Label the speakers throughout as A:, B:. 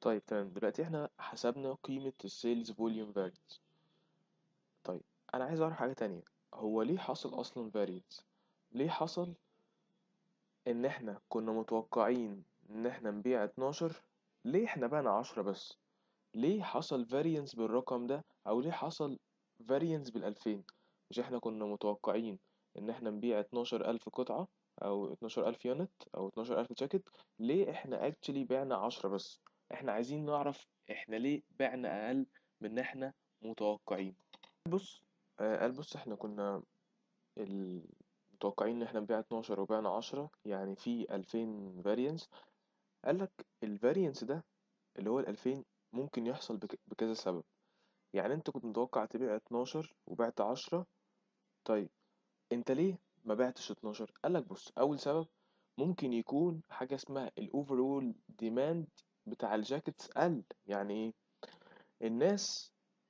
A: طيب تمام دلوقتي احنا حسبنا قيمة السيلز فوليوم فارينس طيب انا عايز اعرف حاجة تانية هو ليه حصل اصلا فارينس ليه حصل ان احنا كنا متوقعين ان احنا نبيع 12 ليه احنا بعنا 10 بس ليه حصل فارينس بالرقم ده او ليه حصل فارينس بالألفين مش احنا كنا متوقعين ان احنا نبيع 12000 قطعة او 12000 يونت او 12000 جاكيت ليه احنا اكشلي بعنا 10 بس احنا عايزين نعرف احنا ليه بعنا اقل من ان احنا متوقعين بص آه قال بص احنا كنا ال- متوقعين ان احنا نبيع 12 وبعنا 10 يعني في 2000 فارينس قالك الفارينس ده اللي هو ال 2000 ممكن يحصل بك- بكذا سبب يعني انت كنت متوقع تبيع 12 وبعت 10 طيب انت ليه ما بعتش 12 قالك بص اول سبب ممكن يكون حاجة اسمها الاوفرول ديماند بتاع الجاكيتس قل يعني ايه الناس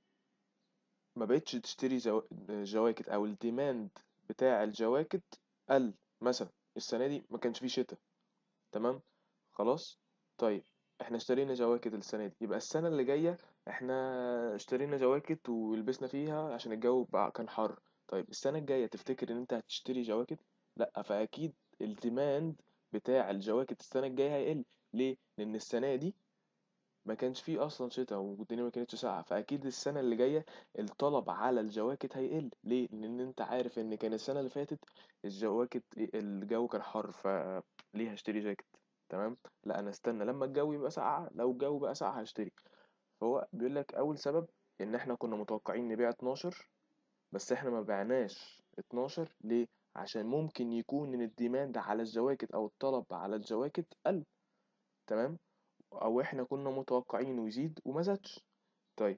A: ما بقتش تشتري جو... جواكت او الديماند بتاع الجواكت قل مثلا السنة دي ما كانش فيه شتاء تمام خلاص طيب احنا اشترينا جواكت السنة دي يبقى السنة اللي جاية احنا اشترينا جواكت ولبسنا فيها عشان الجو بقى كان حر طيب السنة الجاية تفتكر ان انت هتشتري جواكت لا فاكيد الديماند بتاع الجواكت السنة الجاية هيقل ليه لان السنة دي ما كانش فيه اصلا شتاء والدنيا ما كانتش ساقعة فاكيد السنة اللي جاية الطلب على الجواكت هيقل ليه لان انت عارف ان كان السنة اللي فاتت الجواكت الجو كان حر فليه هشتري جاكيت تمام لا انا استنى لما الجو يبقى ساقع لو الجو بقى ساقع هشتري فهو بيقول لك اول سبب ان احنا كنا متوقعين نبيع 12 بس احنا ما بعناش 12 ليه عشان ممكن يكون ان الديماند على الجواكت او الطلب على الجواكت قل تمام او احنا كنا متوقعين يزيد وما زادش طيب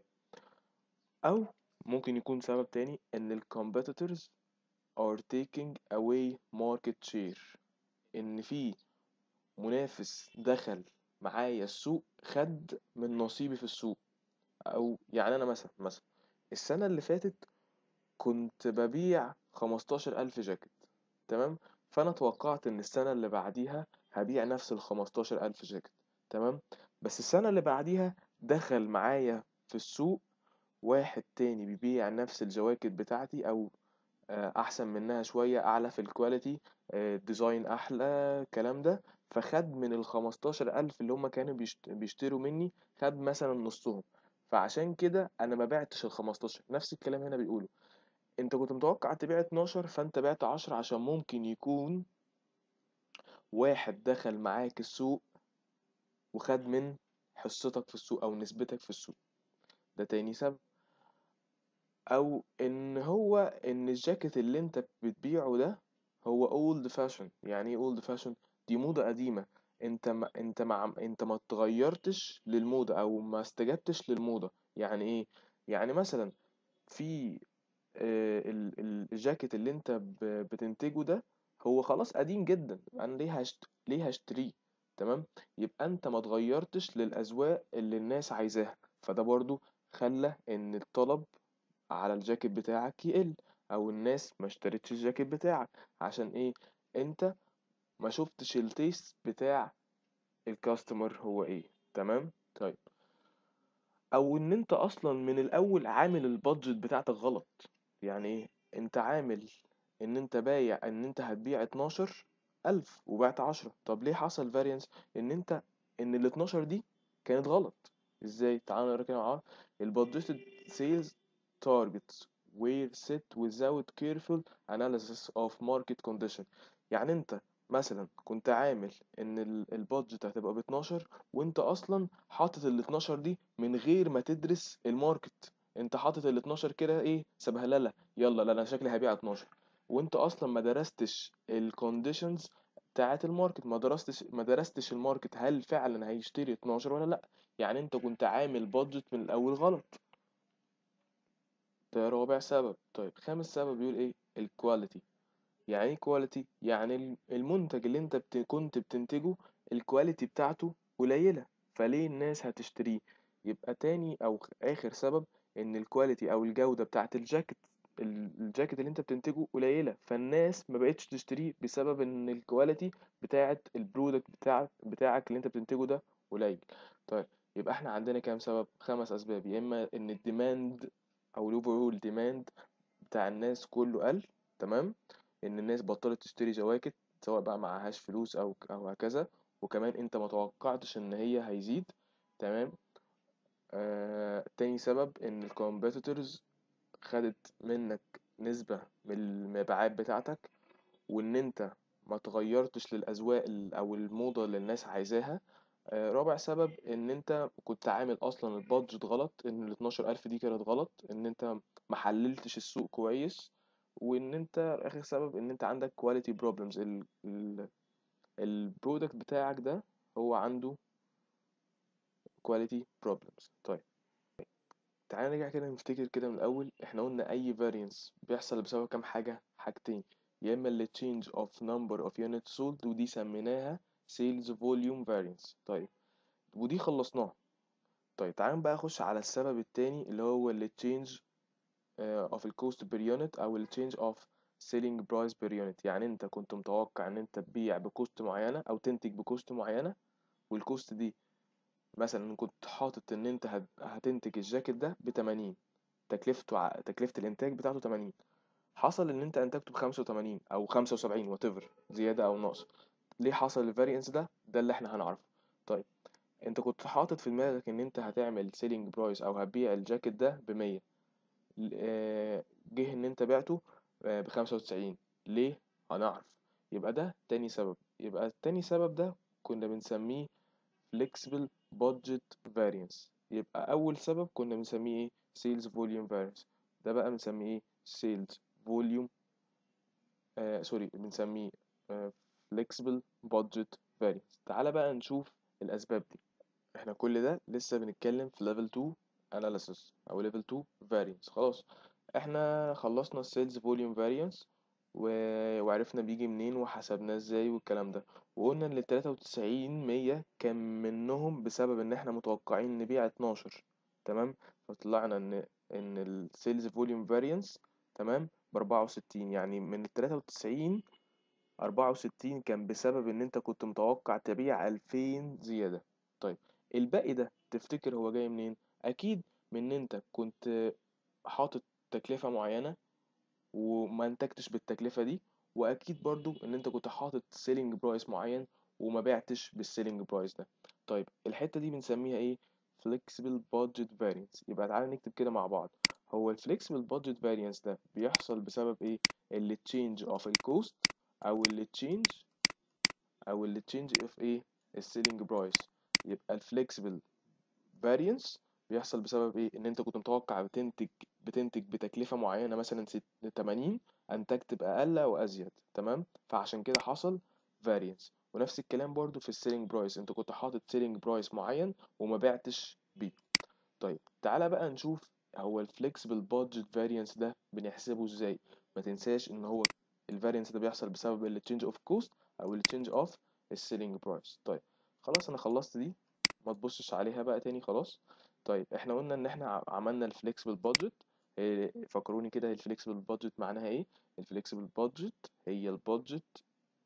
A: او ممكن يكون سبب تاني ان ال competitors are taking away market share ان في منافس دخل معايا السوق خد من نصيبي في السوق او يعني انا مثلا مثلا السنة اللي فاتت كنت ببيع خمستاشر ألف جاكيت تمام فأنا توقعت إن السنة اللي بعديها هبيع نفس الخمستاشر ألف جاكيت تمام بس السنة اللي بعديها دخل معايا في السوق واحد تاني بيبيع نفس الجواكت بتاعتي أو آه، أحسن منها شوية أعلى في الكواليتي آه، ديزاين أحلى الكلام ده فخد من الخمستاشر ألف اللي هما كانوا بيشت- بيشتروا مني خد مثلا نصهم فعشان كده أنا ما بعتش الخمستاشر نفس الكلام هنا بيقوله انت كنت متوقع تبيع 12 فانت بعت 10 عشان ممكن يكون واحد دخل معاك السوق وخد من حصتك في السوق او نسبتك في السوق ده تاني سبب او ان هو ان الجاكيت اللي انت بتبيعه ده هو اولد فاشن يعني ايه اولد فاشن دي موضة قديمة انت ما انت ما انت ما اتغيرتش للموضة او ما استجبتش للموضة يعني ايه يعني مثلا في آه، ال- ال- الجاكيت اللي انت ب- بتنتجه ده هو خلاص قديم جدا انا ليه هشت... ليه هشتريه تمام يبقى انت ما اتغيرتش للاذواق اللي الناس عايزاها فده برضو خلى ان الطلب على الجاكيت بتاعك يقل او الناس ما اشترتش الجاكيت بتاعك عشان ايه انت ما شفتش التيست بتاع الكاستمر هو ايه تمام طيب او ان انت اصلا من الاول عامل البادجت بتاعتك غلط يعني ايه انت عامل ان انت بايع ان انت هتبيع 12 الف وبعت 10 طب ليه حصل فاريانس ان انت ان ال 12 دي كانت غلط ازاي تعالوا نقرا كده مع بعض البادجيتد سيلز targets were set without careful analysis of market condition يعني انت مثلا كنت عامل ان ال- البادجت هتبقى ب 12 وانت اصلا حاطط ال 12 دي من غير ما تدرس الماركت انت حاطط ال 12 كده ايه سبهلله يلا لا انا شكلي هبيع 12 وانت اصلا ما درستش الكونديشنز بتاعت الماركت ما درستش ما درستش الماركت هل فعلا هيشتري 12 ولا لا يعني انت كنت عامل بادجت من الاول غلط ده رابع سبب طيب خامس سبب بيقول ايه الكواليتي يعني ايه كواليتي يعني الم- المنتج اللي انت بت... كنت بتنتجه الكواليتي بتاعته قليلة فليه الناس هتشتريه يبقى تاني او خ- اخر سبب ان الكواليتي او الجودة بتاعت الجاكيت ال- الجاكيت اللي انت بتنتجه قليلة فالناس ما بقتش تشتريه بسبب ان الكواليتي بتاعت البرودكت بتاعك بتاعك اللي انت بتنتجه ده قليل طيب يبقى احنا عندنا كام سبب خمس اسباب يا اما ان الديماند او الاوفرول ديماند بتاع الناس كله قل تمام ان الناس بطلت تشتري جواكت سواء بقى معهاش فلوس او او هكذا وكمان انت ما توقعتش ان هي هيزيد تمام آه تاني سبب ان الكومبيتيتورز خدت منك نسبة من المبيعات بتاعتك وان انت ما تغيرتش للاذواق ال- او الموضة اللي الناس عايزاها آه، رابع سبب ان انت كنت عامل اصلا البادجت غلط ان ال 12000 دي كانت غلط ان انت ما حللتش السوق كويس وان انت اخر سبب ان انت عندك كواليتي بروبلمز البرودكت بتاعك ده هو عنده كواليتي بروبلمز طيب تعالى نرجع كده نفتكر كده من الاول احنا قلنا اي variance بيحصل بسبب كام حاجه حاجتين يا اما اللي change of number of units sold ودي سميناها sales volume variance طيب ودي خلصناها طيب تعال بقى اخش على السبب التاني اللي هو اللي change آه، of the cost per unit او ال change of selling price per unit يعني انت كنت متوقع ان انت تبيع بكوست معينة او تنتج بكوست معينة والكوست دي مثلا كنت حاطط ان انت هت- هتنتج الجاكيت ده ب 80 تكلفته ع- تكلفة الانتاج بتاعته 80 حصل ان انت انتجته ب 85 او 75 وات ايفر زيادة او نقص ليه حصل الفارينس ده ده اللي احنا هنعرفه طيب انت كنت حاطط في دماغك ان انت هتعمل سيلينج برايس او هتبيع الجاكيت ده ب 100 آه، جه ان انت بعته ب 95 ليه هنعرف يبقى ده تاني سبب يبقى التاني سبب ده كنا بنسميه flexible budget variance يبقى اول سبب كنا بنسميه ايه sales volume variance ده بقى بنسميه ايه sales volume آه سوري بنسميه آه flexible budget variance تعالى بقى نشوف الاسباب دي احنا كل ده لسه بنتكلم في level 2 analysis او level 2 variance خلاص احنا خلصنا السيلز فوليوم فاريانس و... وعرفنا بيجي منين وحسبناه ازاي والكلام ده وقلنا ان ال 93 100 كان منهم بسبب ان احنا متوقعين نبيع 12 تمام فطلعنا ان ان السيلز فوليوم فاريانس تمام ب 64 يعني من ال 93 64 كان بسبب ان انت كنت متوقع تبيع 2000 زيادة طيب الباقي ده تفتكر هو جاي منين اكيد من ان انت كنت حاطط تكلفة معينة وما انتجتش بالتكلفة دي واكيد برضو ان انت كنت حاطط سيلينج برايس معين وما بعتش بالسيلينج برايس ده طيب الحتة دي بنسميها ايه flexible budget variance يبقى تعالى نكتب كده مع بعض هو ال flexible budget variance ده بيحصل بسبب ايه اللي change of الكوست او اللي change او اللي change of ايه السيلينج برايس يبقى ال flexible variance بيحصل بسبب ايه ان انت كنت متوقع بتنتج بتنتج بتكلفة معينة مثلا ست 80 انتجت بأقل او ازيد تمام فعشان كده حصل variance ونفس الكلام برضو في السيلينج برايس انت كنت حاطط سيلينج برايس معين وما بعتش بيه طيب تعالى بقى نشوف هو الفليكسبل بادجت فاريانس ده بنحسبه ازاي ما تنساش ان هو الفاريانس ده بيحصل بسبب ال change of cost او ال change of السيلينج برايس طيب خلاص انا خلصت دي ما تبصش عليها بقى تاني خلاص طيب احنا قلنا ان احنا ع- عملنا الفليكسبل بادجت فكروني كده الفليكسبل بادجت معناها ايه الفليكسبل بادجت هي البادجت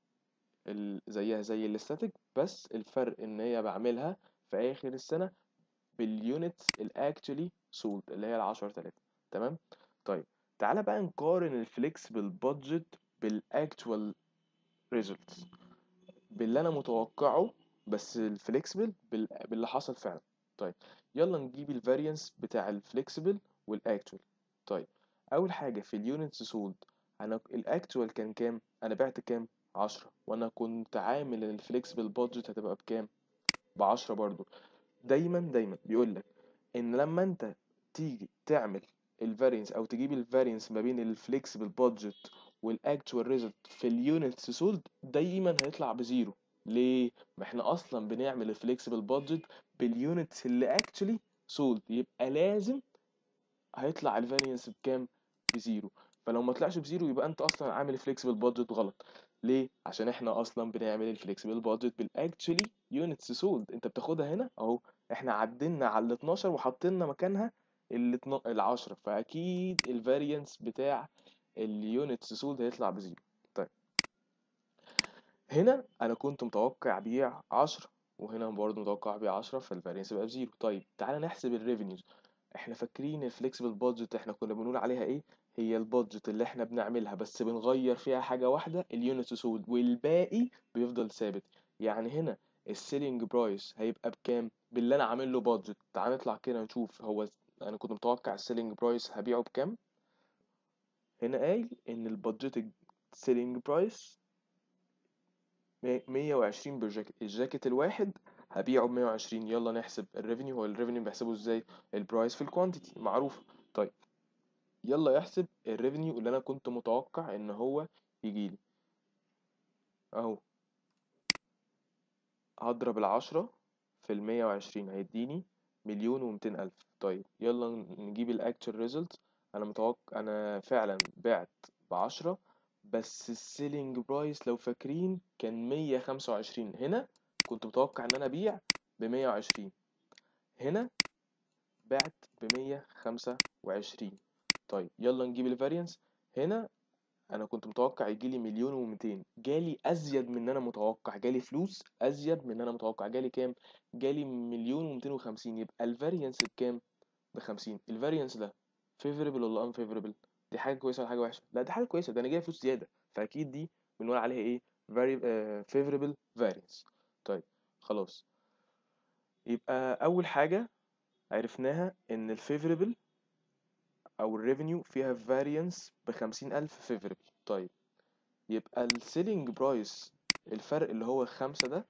A: ال- زيها زي الاستاتيك بس الفرق ان هي بعملها في اخر السنة باليونتس الاكتشولي سولد اللي هي ال 10000 تمام طيب تعالى بقى نقارن الفليكسبل بادجت بالاكتوال ريزلتس باللي انا متوقعه بس الفليكسبل باللي حصل فعلا طيب يلا نجيب الفاريانس بتاع الفليكسبل والاكتوال طيب اول حاجه في اليونتس سولد انا الاكتوال كان كام انا بعت كام 10 وانا كنت عامل الفليكسبل بادجت هتبقى بكام ب 10 برضو دايما دايما بيقول لك ان لما انت تيجي تعمل الفارينس او تجيب الفارينس ما بين الفليكسبل بادجت والاكتوال ريزلت في اليونتس سولد دايما هيطلع بزيرو ليه ما احنا اصلا بنعمل الفليكسبل بادجت باليونتس اللي اكشولي سولد يبقى لازم هيطلع الفارينس بكام بزيرو فلو ما طلعش بزيرو يبقى انت اصلا عامل فليكسبل بادجت غلط ليه عشان احنا اصلا بنعمل الفليكسبل بادجت بالاكشولي يونتس سولد انت بتاخدها هنا اهو احنا عدلنا على ال 12 وحطينا مكانها ال 10 فاكيد الفارينس بتاع اليونتس سولد هيطلع بزيرو طيب هنا انا كنت متوقع بيع 10 وهنا برضه متوقع ابيع 10 فالفارينس يبقى بزيرو طيب تعالى نحسب الريفينيوز احنا فاكرين الفليكسبل بادجت احنا كنا بنقول عليها ايه هي البادجت اللي احنا بنعملها بس بنغير فيها حاجة واحدة اليونت سولد والباقي بيفضل ثابت يعني هنا السيلينج برايس هيبقى بكام باللي انا عامل له بادجت تعال نطلع كده نشوف هو انا كنت متوقع السيلينج برايس هبيعه بكام هنا قايل ان البادجت سيلينج برايس 120 بالجاكيت الجاكيت الواحد هبيعه ب 120 يلا نحسب الريفينيو هو الريفينيو بحسبه ازاي البرايس في الكوانتيتي معروفه طيب يلا احسب الريفينيو اللي انا كنت متوقع ان هو يجيلي اهو هضرب العشرة في المية وعشرين هيديني مليون ومتين ألف طيب يلا نجيب الأكتشوال ريزلت أنا متوقع أنا فعلا بعت بعشرة بس السيلينج برايس لو فاكرين كان مية خمسة وعشرين هنا كنت متوقع إن أنا أبيع بمية وعشرين هنا بعت بمية خمسة وعشرين طيب يلا نجيب الفاريانس هنا انا كنت متوقع يجيلي مليون ومتين جالي ازيد من ان انا متوقع جالي فلوس ازيد من ان انا متوقع جالي كام جالي مليون ومتين وخمسين يبقى الفاريانس بكام بخمسين الفاريانس ده فيفوربل ولا انفيفوربل دي حاجه كويسه ولا حاجه وحشه لا دي حاجه كويسه ده انا جاي فلوس زياده فاكيد دي بنقول عليها ايه very uh, favorable variance طيب خلاص يبقى اول حاجه عرفناها ان الفيفوربل او الريفينيو فيها فاريانس بخمسين ألف فيفوربل طيب يبقى السيلينج برايس الفرق اللي هو خمسة ده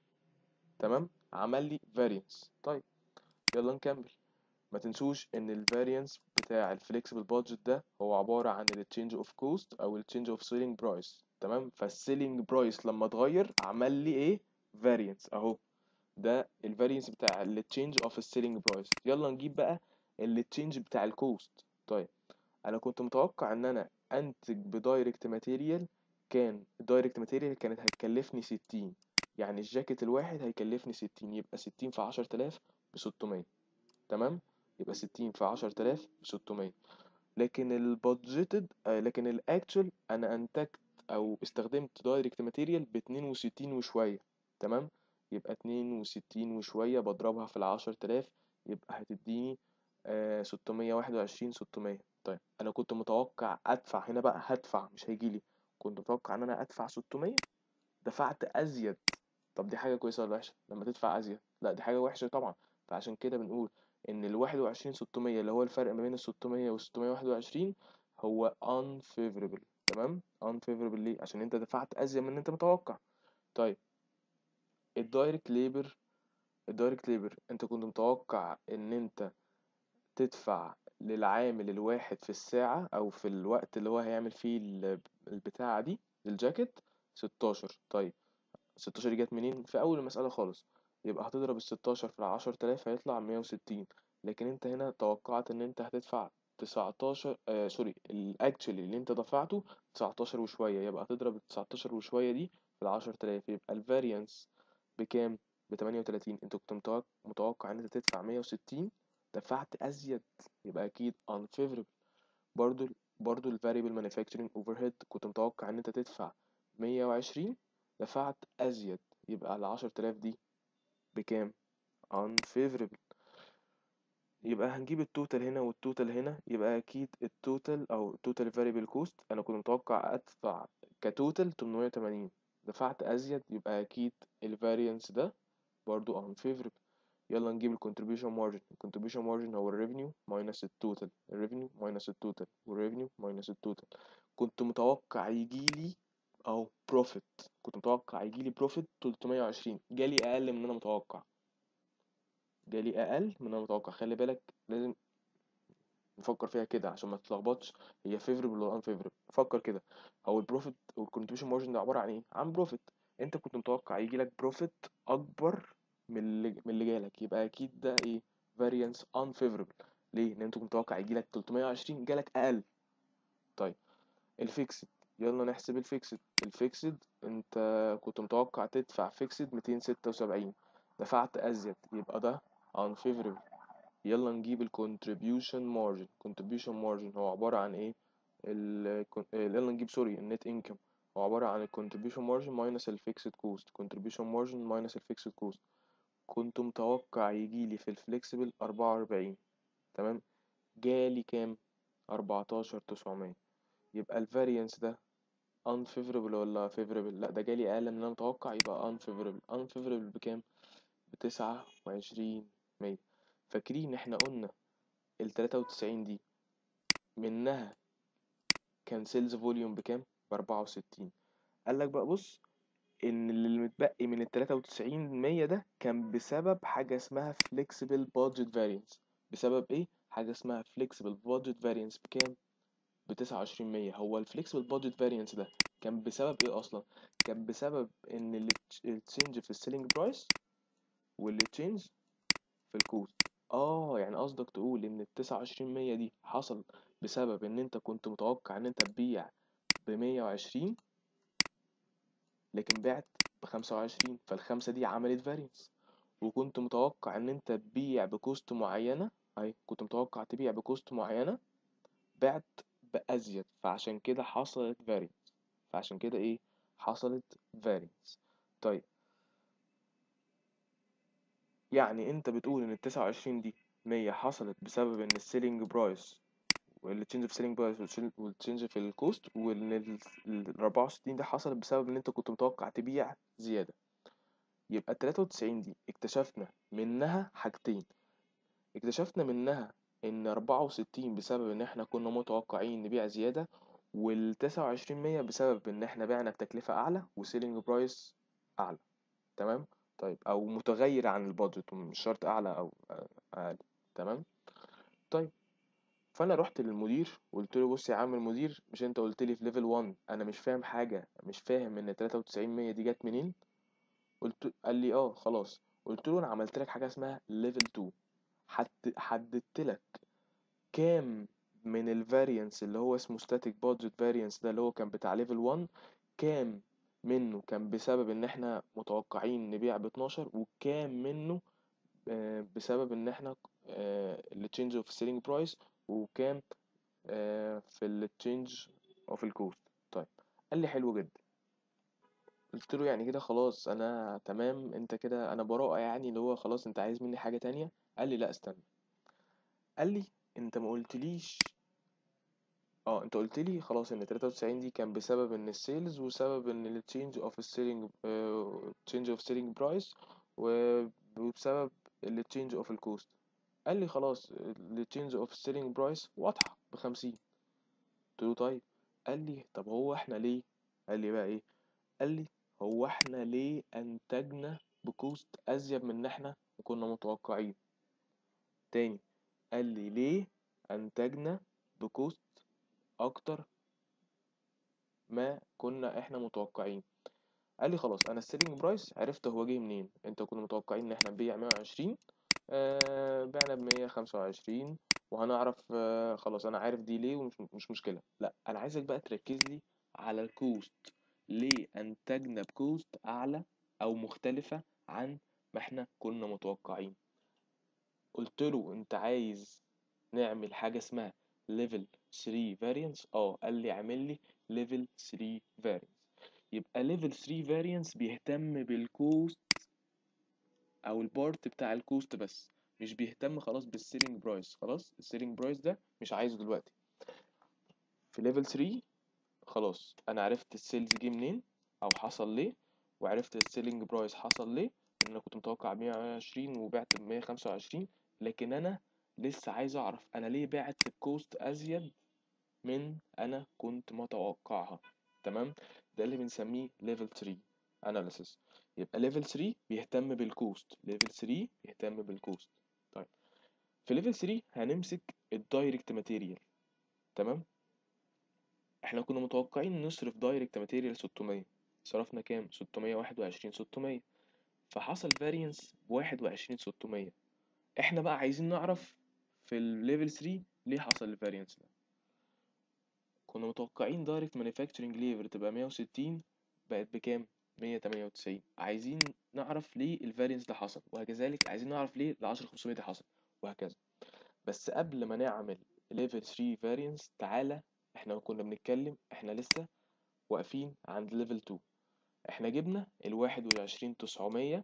A: تمام عمل لي فاريانس طيب يلا نكمل ما تنسوش ان الفاريانس بتاع الفليكسبل بادجت ده هو عبارة عن التشينج اوف كوست او التشينج اوف سيلينج برايس تمام فالسيلينج برايس لما اتغير عمل لي ايه فاريانس اهو ده الفاريانس بتاع التشينج اوف السيلينج برايس يلا نجيب بقى التشينج بتاع الكوست طيب انا كنت متوقع ان انا انتج بدايركت ماتيريال كان الدايركت ماتيريال كانت هتكلفني ستين يعني الجاكيت الواحد هيكلفني ستين يبقى ستين في عشر تلاف بستمية تمام يبقى ستين في عشر تلاف بستمية لكن البادجيتد آه لكن الاكتشوال انا انتجت او استخدمت دايركت ماتيريال باتنين وستين وشوية تمام يبقى اتنين وستين وشوية بضربها في العشر تلاف يبقى هتديني ستمية واحد وعشرين ستمية طيب انا كنت متوقع ادفع هنا بقى هدفع مش هيجيلي كنت متوقع ان انا ادفع ستمية دفعت ازيد طب دي حاجة كويسة ولا وحشة لما تدفع ازيد لا دي حاجة وحشة طبعا فعشان كده بنقول ان الواحد وعشرين ستمية اللي هو الفرق ما بين الستمية والستمية واحد وعشرين هو unfavorable تمام unfavorable ليه عشان انت دفعت ازيد من انت متوقع طيب الدايركت ليبر الدايركت ليبر انت كنت متوقع ان انت تدفع للعامل الواحد في الساعة أو في الوقت اللي هو هيعمل فيه البتاعة دي الجاكيت ستاشر طيب ستاشر جت منين؟ في أول المسألة خالص يبقى هتضرب الستاشر في العشر تلاف هيطلع مية وستين لكن انت هنا توقعت ان انت هتدفع تسعتاشر آه سوري الاكتشلي اللي انت دفعته تسعتاشر وشوية يبقى هتضرب التسعتاشر وشوية دي في العشر تلاف يبقى الفاريانس بكام؟ بتمانية وتلاتين انت كنت متوقع ان انت تدفع مية وستين دفعت ازيد يبقى اكيد unfavorable برضو برضو ال variable manufacturing overhead كنت متوقع ان انت تدفع 120 دفعت ازيد يبقى ال 10000 دي بكام unfavorable يبقى هنجيب التوتال هنا والتوتال هنا يبقى اكيد التوتال او التوتال variable cost انا كنت متوقع ادفع كتوتال 880 دفعت ازيد يبقى اكيد الفاريانس ده برضو unfavorable يلا نجيب ال contribution margin ال contribution margin هو ال revenue minus ال total ال revenue minus ال total وال revenue minus ال total كنت متوقع يجيلي اهو profit كنت متوقع يجيلي profit 320 جالي اقل من انا متوقع جالي اقل من انا متوقع خلي بالك لازم نفكر فيها كده عشان ما تتلخبطش هي favorable ولا unfavorable فكر كده هو البروفيت والcontribution margin ده عبارة عن ايه عن profit انت كنت متوقع يجيلك profit اكبر من اللي من اللي جالك يبقى اكيد ده ايه variance unfavorable ليه لان انت كنت متوقع يجيلك 320 جالك اقل طيب الفيكسد يلا نحسب الفيكسد الفيكسد انت كنت متوقع تدفع فيكسد 276 دفعت ازيد يبقى ده unfavorable يلا نجيب ال contribution margin contribution margin هو عبارة عن ايه ال يلا نجيب سوري النت انكم هو عبارة عن ال contribution margin minus ال fixed cost contribution margin minus ال fixed cost كنت متوقع يجيلي في الفليكسبل أربعة وأربعين تمام جالي كام أربعتاشر تسعمية يبقى الفاريانس ده unfavorable ولا favorable لا ده جالي أقل من اللي أنا متوقع يبقى unfavorable unfavorable بكام بتسعة وعشرين مية فاكرين احنا قلنا التلاتة وتسعين دي منها كان سيلز فوليوم بكام بأربعة وستين قالك بقى بص ان اللي متبقي من ال 93 100 ده كان بسبب حاجه اسمها flexible budget variance بسبب ايه حاجه اسمها flexible budget variance بكام ب 29 100 هو ال flexible budget variance ده كان بسبب ايه اصلا كان بسبب ان اللي تشينج في السيلينج برايس واللي تشينج في الكوست اه يعني قصدك تقول ان ال 29 100 دي حصل بسبب ان انت كنت متوقع ان انت تبيع ب 120 لكن بعت بخمسة وعشرين فالخمسة دي عملت فارينس وكنت متوقع ان انت تبيع بكوست معينة اهي كنت متوقع تبيع بكوست معينة بعت بأزيد فعشان كده حصلت فارينس فعشان كده ايه حصلت فارينس طيب يعني انت بتقول ان التسعة وعشرين دي مية حصلت بسبب ان السيلينج برايس والتشينج في السيلينج برايس والتشينج في الكوست وان ال 64 ده حصل بسبب ان انت كنت متوقع تبيع زيادة يبقى ال 93 دي اكتشفنا منها حاجتين اكتشفنا منها ان 64 بسبب ان احنا كنا متوقعين نبيع زيادة وال 29 مية بسبب ان احنا بعنا بتكلفة اعلى وسيلينج برايس اعلى تمام طيب او متغير عن البادجت مش شرط اعلى او اقل تمام طيب فانا رحت للمدير وقلت له بص يا عم المدير مش انت قلت لي في ليفل 1 انا مش فاهم حاجه مش فاهم ان 93 100 دي جت منين قلت قال لي اه خلاص قلت له انا عملت لك حاجه اسمها ليفل 2 حد حددت لك كام من الفاريانس اللي هو اسمه static budget variance ده اللي هو كان بتاع ليفل 1 كام منه كان بسبب ان احنا متوقعين نبيع ب 12 وكام منه آه، بسبب ان احنا اللي تشينج اوف سيلينج برايس وكام آه، في التشينج اوف الكوست طيب قال لي حلو جدا قلت له يعني كده خلاص انا تمام انت كده انا براءة يعني اللي هو خلاص انت عايز مني حاجة تانية قال لي لا استنى قال لي انت ما قلتليش اه انت قلت لي خلاص ان 93 دي كان بسبب ان السيلز وسبب ان التشينج اوف السيلينج تشينج اوف سيلينج برايس وبسبب التشينج اوف الكوست قال لي خلاص التشينج اوف السيلينج برايس واضحة بخمسين قلت له طيب قال لي طب هو احنا ليه قال لي بقى ايه قال لي هو احنا ليه انتجنا بكوست ازيد من ان احنا كنا متوقعين تاني قال لي ليه انتجنا بكوست اكتر ما كنا احنا متوقعين قال لي خلاص انا السيلينج برايس عرفت هو جاي منين انت كنا متوقعين ان احنا نبيع 120 آه بعنا ب 125 وهنعرف آه خلاص انا عارف دي ليه ومش مش مشكله لا انا عايزك بقى تركز لي على الكوست ليه انتجنا بكوست اعلى او مختلفه عن ما احنا كنا متوقعين قلت له انت عايز نعمل حاجه اسمها ليفل 3 variance اه قال لي اعمل لي ليفل 3 variance يبقى ليفل 3 variance بيهتم بالكوست او البارت بتاع الكوست بس مش بيهتم خلاص بالسيلينج برايس خلاص السيلينج برايس ده مش عايزه دلوقتي في ليفل 3 خلاص انا عرفت السيلز جه منين او حصل ليه وعرفت السيلينج برايس حصل ليه ان انا كنت متوقع 120 وبعت ب 125 لكن انا لسه عايز اعرف انا ليه بعت بكوست ازيد من انا كنت متوقعها تمام ده اللي بنسميه ليفل 3 اناليسيس يبقى ليفل 3 بيهتم بالكوست ليفل 3 بيهتم بالكوست طيب في ليفل 3 هنمسك الدايركت ماتيريال تمام احنا كنا متوقعين نصرف دايركت ماتيريال 600 صرفنا كام 621 600 فحصل فارينس ب 21 600 احنا بقى عايزين نعرف في الليفل 3 ليه حصل الفارينس ده كنا متوقعين دايركت مانيفاكتشرنج ليفر تبقى 160 بقت بكام 198 عايزين نعرف ليه الفارينس ده حصل وكذلك عايزين نعرف ليه ال 10 500 ده حصل وهكذا بس قبل ما نعمل ليفل 3 فارينس تعالى احنا كنا بنتكلم احنا لسه واقفين عند ليفل 2 احنا جبنا ال 21 900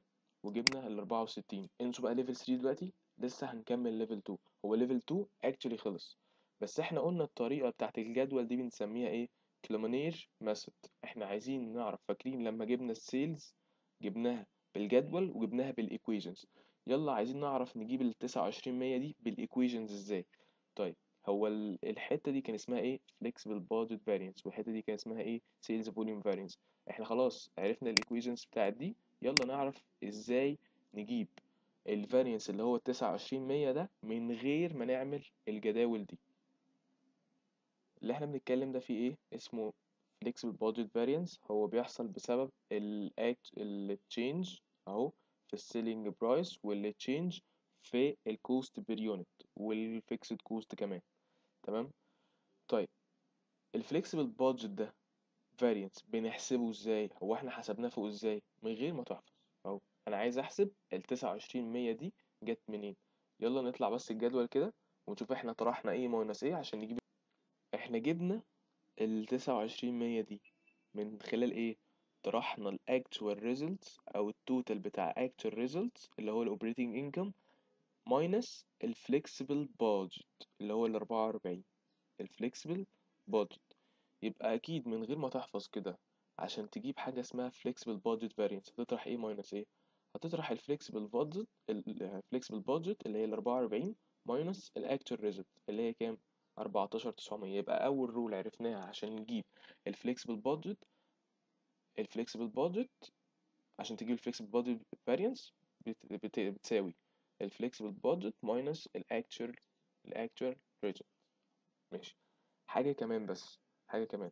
A: وجبنا ال 64 انسوا بقى ليفل 3 دلوقتي لسه هنكمل ليفل 2 هو ليفل 2 اكشلي خلص بس احنا قلنا الطريقة بتاعت الجدول دي بنسميها ايه كلومونير ميثود احنا عايزين نعرف فاكرين لما جبنا السيلز جبناها بالجدول وجبناها بالايكويشنز يلا عايزين نعرف نجيب ال 29 100 دي بالايكويشنز ازاي طيب هو ال- الحتة دي كان اسمها ايه flexible budget variance والحتة دي كان اسمها ايه sales volume variance احنا خلاص عرفنا الايكويشنز بتاعت دي يلا نعرف ازاي نجيب الفارينس اللي هو التسعة وعشرين مية ده من غير ما نعمل الجداول دي اللي احنا بنتكلم ده فيه ايه اسمه flexible budget variance هو بيحصل بسبب ال ال change اهو في السيلينج برايس وال change في الكوست بير يونت والفيكسد كوست كمان تمام طيب الفليكسبل بادجت ده variance بنحسبه ازاي هو احنا حسبناه فوق ازاي من غير ما تحفظ اهو انا عايز احسب ال 29 100 دي جت منين يلا نطلع بس الجدول كده ونشوف احنا طرحنا ايه ماينس ايه عشان نجيب احنا جبنا ال 29 100 دي من خلال ايه طرحنا ال actual results او التوتال بتاع actual results اللي هو ال operating income minus ال flexible budget اللي هو ال 44 ال flexible budget يبقى اكيد من غير ما تحفظ كده عشان تجيب حاجة اسمها flexible budget variance هتطرح ايه minus ايه هتطرح ال flexible budget ال flexible budget اللي هي ال 44 minus ال actual result اللي هي كام 14900 يبقى اول رول عرفناها عشان نجيب ال flexible budget ال flexible budget عشان تجيب ال flexible budget variance بت... بت... بتساوي ال flexible budget minus ال actual ال actual result ماشي حاجة كمان بس حاجة كمان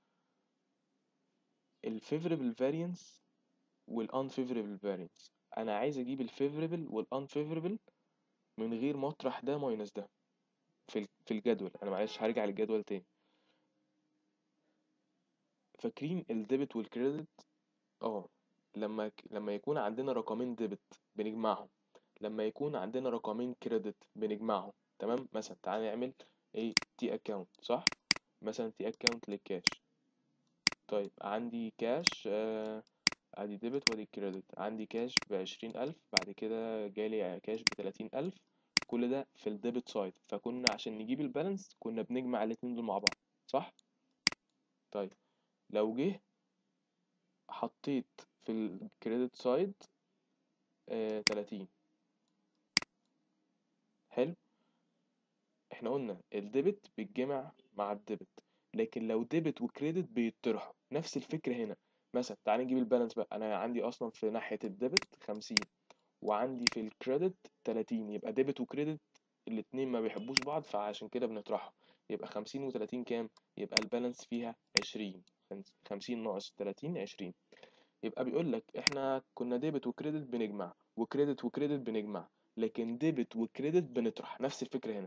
A: ال favorable variance وال unfavorable variance انا عايز اجيب ال favorable وال unfavorable من غير ما اطرح ده ماينس ده في ال- في الجدول انا معلش هرجع للجدول تاني فاكرين الديبت والكريدت اه لما ك- لما يكون عندنا رقمين ديبت بنجمعهم لما يكون عندنا رقمين كريدت بنجمعهم تمام مثلا تعالى نعمل ايه تي اكاونت صح مثلا تي اكاونت للكاش طيب عندي كاش آه ادي ديبت وادي كريدت عندي كاش بعشرين الف بعد كده جالي كاش بتلاتين الف كل ده في الديبت سايد فكنا عشان نجيب البالانس كنا بنجمع الاتنين دول مع بعض صح طيب لو جه حطيت في الكريدت سايد آه 30 حلو احنا قلنا الديبت بيتجمع مع الديبت لكن لو ديبت وكريدت بيطرحوا نفس الفكرة هنا مثلا تعال نجيب البالانس بقى انا عندي اصلا في ناحية الديبت 50 وعندي في الكريدت 30 يبقى ديبت وكريدت الاتنين ما بيحبوش بعض فعشان كده بنطرحهم يبقى 50 و30 كام يبقى البالانس فيها 20 50 ناقص 30 20 يبقى بيقول لك احنا كنا ديبت وكريدت بنجمع وكريدت وكريدت بنجمع لكن ديبت وكريدت بنطرح نفس الفكرة هنا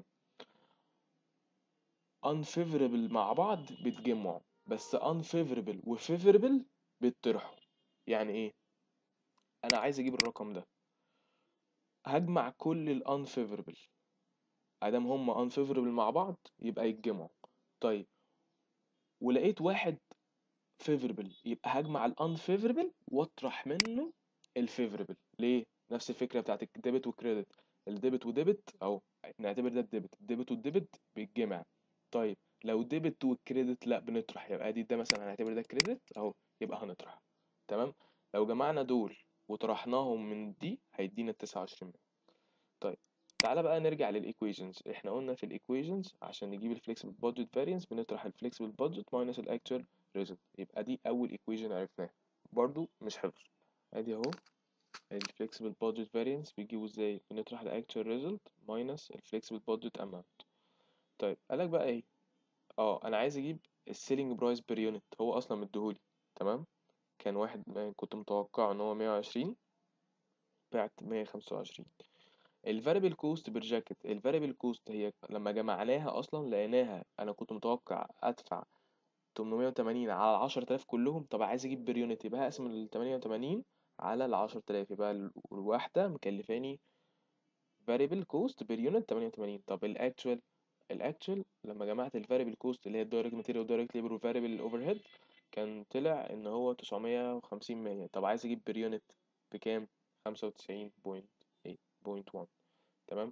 A: unfavorable مع بعض بيتجمعوا بس unfavorable و favorable بيتطرحوا يعني ايه انا عايز اجيب الرقم ده هجمع كل ال unfavorable ادام هما unfavorable مع بعض يبقى يتجمعوا طيب ولقيت واحد favorable يبقى هجمع ال unfavorable واطرح منه ال favorable ليه نفس الفكره بتاعت الديبت والكريدت الديبت وديبت اهو نعتبر ده الديبت الديبت والديبت بيتجمع طيب لو ديبت والكريدت لا بنطرح يبقى ادي ده مثلا هنعتبر ده كريدت اهو يبقى هنطرح تمام لو جمعنا دول وطرحناهم من دي هيدينا ال 29 طيب تعالى بقى نرجع للايكويشنز احنا قلنا في الايكويشنز عشان نجيب الفليكسبل بادجت فاريانس بنطرح الفليكسبل بادجت ماينس الاكتوال ريزلت يبقى دي اول ايكويشن عرفناها برضو مش حفظ ادي اهو الفليكسبل بادجت فاريانس بيجيبوا ازاي بنطرح الاكتوال ريزلت ماينس الفليكسبل بادجت اماونت طيب قالك بقى ايه اه انا عايز اجيب السيلينج برايس بير يونت هو اصلا مديهولي تمام كان واحد كنت متوقع ان هو 120 بعت 125 الفاريبل كوست بير جاكيت الفاريبل كوست هي لما جمعناها اصلا لقيناها انا كنت متوقع ادفع 880 على 10000 كلهم طب عايز اجيب بير يونت يبقى هقسم ال 88 على ال 10000 يبقى ال- الواحده مكلفاني variable cost بير يونت 88 طب الاكتوال الاكتوال لما جمعت الفاريبل كوست اللي هي الدايركت ماتيريال والدايركت ليبر والفاريبل اوفر هيد كان طلع ان هو 950 100 طب عايز اجيب بير يونت بكام خمسة وتسعين بوينت ايه بوينت وان تمام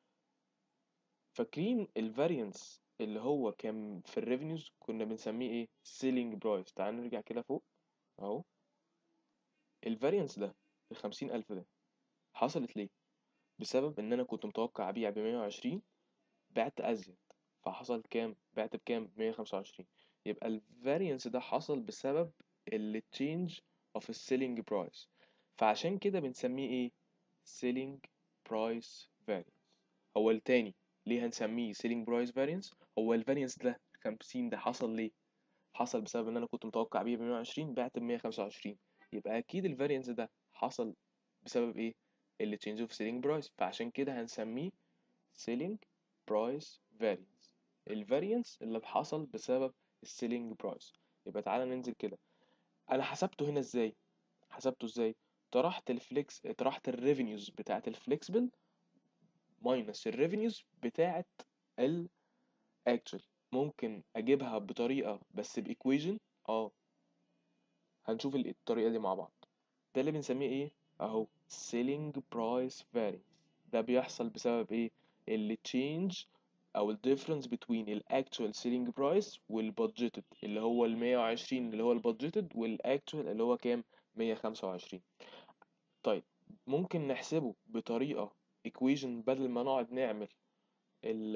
A: فاكرين الفارينس اللي هو كان في الريفينيوز كنا بنسميه ايه سيلينج برايس تعال نرجع كده فوق اهو الفارينس ده الخمسين ألف ده حصلت ليه بسبب ان انا كنت متوقع ابيع بمية وعشرين بعت ازيد فحصل كام بعت بكام بمية خمسة وعشرين يبقى الفارينس ده حصل بسبب ال change of the selling price فعشان كده بنسميه ايه selling price variance هو التاني ليه هنسميه selling price variance هو الفارينس ده خمسين ده حصل ليه حصل بسبب ان انا كنت متوقع بيه بمية وعشرين بعت بمية خمسة وعشرين يبقى اكيد الفارينس ده حصل بسبب ايه اللي change of selling price فعشان كده هنسميه selling price variance الفارينس اللي حصل بسبب السيلينج برايس يبقى تعالى ننزل كده انا حسبته هنا ازاي حسبته ازاي طرحت الفليكس طرحت الريفينيوز بتاعت الفليكسبل ماينس الريفينيوز بتاعت الاكتشوال ممكن اجيبها بطريقه بس بايكويجن اه هنشوف ال- الطريقه دي مع بعض ده اللي بنسميه ايه اهو selling price variance ده بيحصل بسبب ايه اللي change او ال difference between ال actual selling price وال budgeted اللي هو ال 120 اللي هو ال budgeted وال actual اللي هو كام 125 طيب ممكن نحسبه بطريقة equation بدل ما نقعد نعمل ال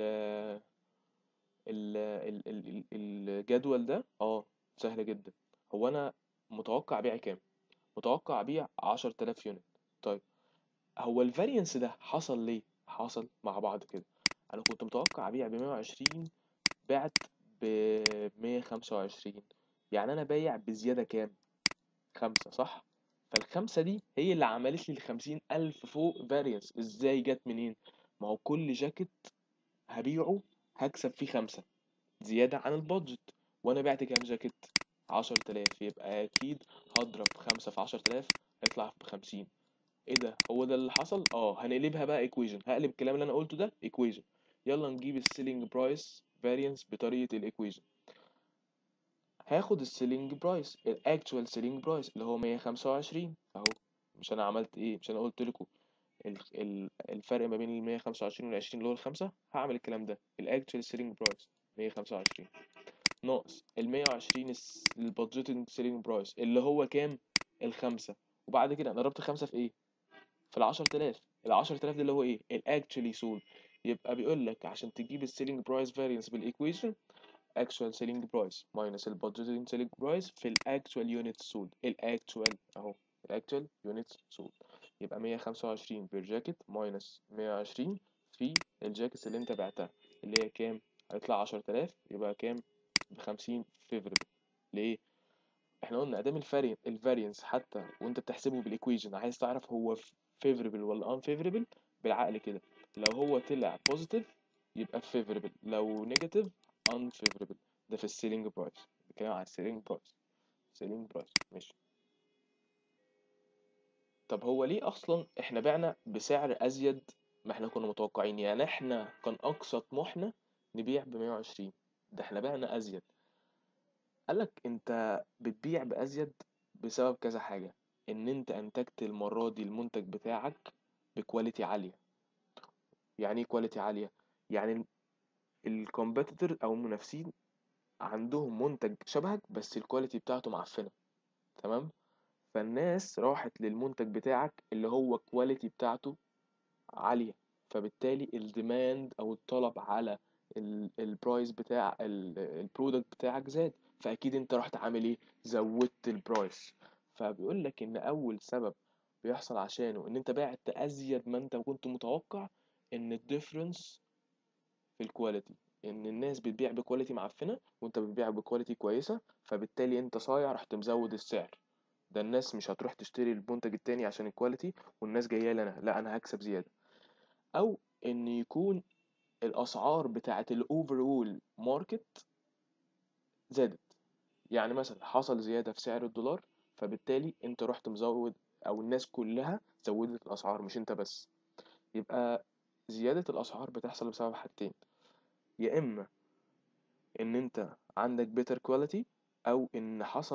A: ال ال ال ال- الجدول ده اه سهل جدا هو انا متوقع بيع كام متوقع ابيع 10000 يونت طيب هو الفارينس ده حصل ليه حصل مع بعض كده انا كنت متوقع ابيع ب 120 بعت ب 125 يعني انا بايع بزياده كام خمسة صح فالخمسة دي هي اللي عملت لي الخمسين ألف فوق فارينس ازاي جت منين ما هو كل جاكيت هبيعه هكسب فيه خمسة زيادة عن البادجت وانا بعت كام جاكيت عشر تلاف يبقى اكيد هضرب خمسة في عشر تلاف هيطلع بخمسين ايه ده هو ده اللي حصل اه هنقلبها بقى ايكويجن هقلب الكلام اللي انا قلته ده ايكويجن يلا نجيب السيلينج برايس فاريانس بطريقه الايكويجن هاخد السيلينج برايس الاكتوال سيلينج برايس اللي هو 125 اهو مش انا عملت ايه مش انا قلت لكم ال- ال- الفرق ما بين ال 125 وال 20 اللي هو الخمسة هعمل الكلام ده الاكتوال سيلينج برايس 125 ناقص ال 120 البادجيتنج سيلينج برايس اللي هو كام الخمسة وبعد كده انا ضربت خمسة في ايه في ال 10000 ال 10000 ده اللي هو ايه الاكشولي سولد يبقى بيقول لك عشان تجيب السيلينج برايس فاريانس بالايكويشن actual selling price minus ال budgeted selling price في ال actual units sold ال actual اهو ال actual units sold يبقى 125 بير جاكيت minus 120 في الجاكيتس اللي انت بعتها اللي هي كام هيطلع 10000 يبقى كام ب 50 favorable ليه احنا قلنا ادام الفارين الفارينس حتى وانت بتحسبه بالايكويشن عايز تعرف هو favorable ولا unfavorable بالعقل كده لو هو طلع positive يبقى favorable لو negative unfavorable ده في السيلينج برايس بتكلم على السيلينج برايس سيلينج برايس ماشي طب هو ليه اصلا احنا بعنا بسعر ازيد ما احنا كنا متوقعين يعني احنا كان اقصى طموحنا نبيع ب 120 ده احنا بعنا ازيد قالك انت بتبيع بازيد بسبب كذا حاجة ان انت انتجت المرة دي المنتج بتاعك بكواليتي عالية يعني ايه كواليتي عالية يعني الكومبيتيتور او المنافسين عندهم منتج شبهك بس الكواليتي بتاعته معفنة تمام فالناس راحت للمنتج بتاعك اللي هو الكواليتي بتاعته عالية فبالتالي الديماند او الطلب على البرايس بتاع البرودكت بتاعك زاد فاكيد انت رحت عامل ايه زودت البرايس فبيقول لك ان اول سبب بيحصل عشانه ان انت بعت ازيد ما انت كنت متوقع ان الديفرنس في الكواليتي ان الناس بتبيع بكواليتي معفنه وانت بتبيع بكواليتي كويسه فبالتالي انت صايع رحت مزود السعر ده الناس مش هتروح تشتري المنتج التاني عشان الكواليتي والناس جايه لي انا لا انا هكسب زياده او ان يكون الاسعار بتاعه الاوفرول ماركت زادت يعني مثلا حصل زياده في سعر الدولار فبالتالي انت رحت مزود او الناس كلها زودت الاسعار مش انت بس يبقى زياده الاسعار بتحصل بسبب حاجتين يا اما ان انت عندك better quality او ان حصل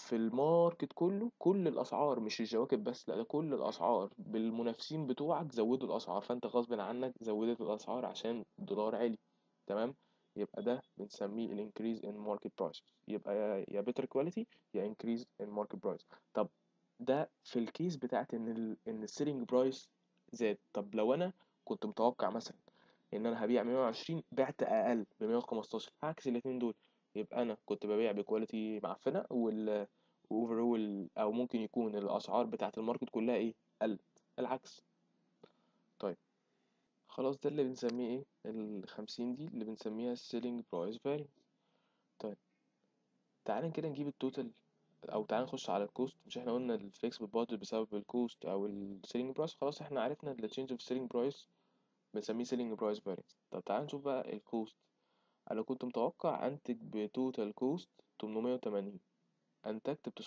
A: في الماركت كله كل الاسعار مش الجواكت بس لا ده كل الاسعار بالمنافسين بتوعك زودوا الاسعار فانت غصب عنك زودت الاسعار عشان الدولار عالي تمام يبقى ده بنسميه الانكريز ان ماركت برايس يبقى يا يا better quality يا increase in market price طب ده في الكيس بتاعت ان ال ان السيلينج برايس زاد طب لو انا كنت متوقع مثلا ان انا هبيع 120 بعت اقل ب 115 هعكس الاتنين دول يبقى انا كنت ببيع بكواليتي معفنه وال اوفرول او ممكن يكون الاسعار بتاعت الماركت كلها ايه قلت العكس طيب خلاص ده اللي بنسميه ايه ال 50 دي اللي بنسميها السيلينج برايس فارينس طيب تعالى كده نجيب التوتال او تعالى نخش على الكوست مش احنا قلنا الفليكسبل بادجت بسبب الكوست او السيلينج برايس خلاص احنا عرفنا التشينج في السيلينج برايس بنسميه سيلينج برايس فارينس طب تعالى نشوف بقى الكوست انا كنت متوقع انتج بتوتال كوست 880 انتجت ب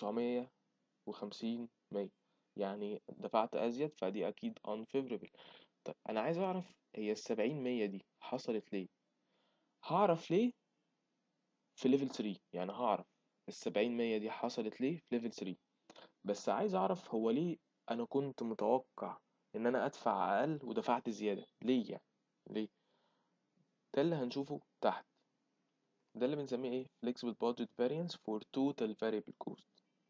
A: 950 100 يعني دفعت ازيد فدي اكيد unfavorable طب انا عايز اعرف هي ال 70 100 دي حصلت ليه هعرف ليه في ليفل 3 يعني هعرف ال 70 100 دي حصلت ليه في ليفل 3 بس عايز اعرف هو ليه انا كنت متوقع ان انا ادفع اقل ودفعت زيادة ليه يعني ليه ده اللي هنشوفه تحت ده اللي بنسميه ايه flexible budget variance for total variable cost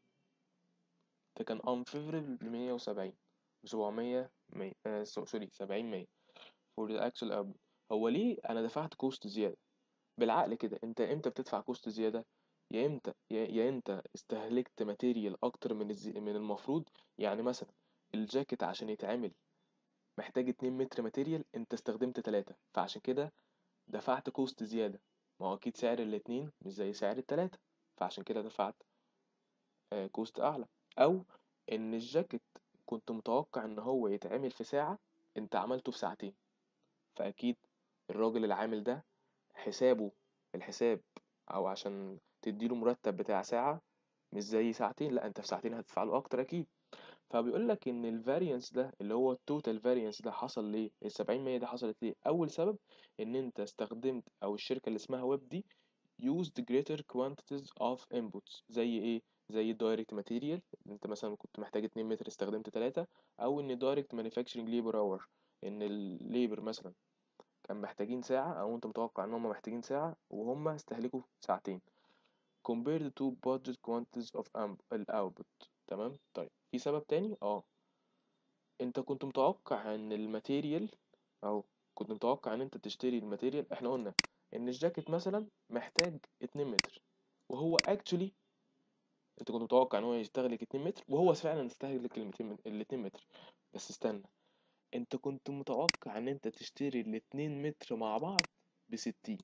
A: ده كان unfavorable ب 170 ب 700 100 آه سوري 70 100 for the actual output هو ليه انا دفعت كوست زيادة بالعقل كده انت امتى بتدفع كوست زيادة يا امتى يا, يا انت استهلكت ماتيريال اكتر من الزي... من المفروض يعني مثلا الجاكيت عشان يتعمل محتاج 2 متر ماتيريال انت استخدمت 3 فعشان كده دفعت كوست زيادة ما هو اكيد سعر الاتنين مش زي سعر التلاتة فعشان كده دفعت آه كوست اعلى او ان الجاكيت كنت متوقع ان هو يتعمل في ساعة انت عملته في ساعتين فاكيد الراجل العامل ده حسابه الحساب او عشان تديله مرتب بتاع ساعة مش زي ساعتين لا انت في ساعتين هتدفع له اكتر اكيد فبيقول لك ان الفاريانس ده اللي هو التوتال فاريانس ده حصل ليه ال 70 100 دي حصلت ليه اول سبب ان انت استخدمت او الشركه اللي اسمها ويب دي used greater quantities of inputs زي ايه زي الدايركت ماتيريال انت مثلا كنت محتاج 2 متر استخدمت 3 او ان دايركت مانيفاكتشرنج ليبر اور ان الليبر مثلا كان محتاجين ساعة او انت متوقع ان هم محتاجين ساعة وهم استهلكوا ساعتين compared to budget quantities of output تمام طيب في سبب تاني اه انت كنت متوقع ان الماتيريال او كنت متوقع ان انت تشتري الماتيريال احنا قلنا ان الجاكيت مثلا محتاج 2 متر وهو actually انت كنت متوقع ان هو يستهلك 2 متر وهو فعلا استهلك ال 2 متر بس استنى انت كنت متوقع ان انت تشتري ال 2 متر مع بعض ب 60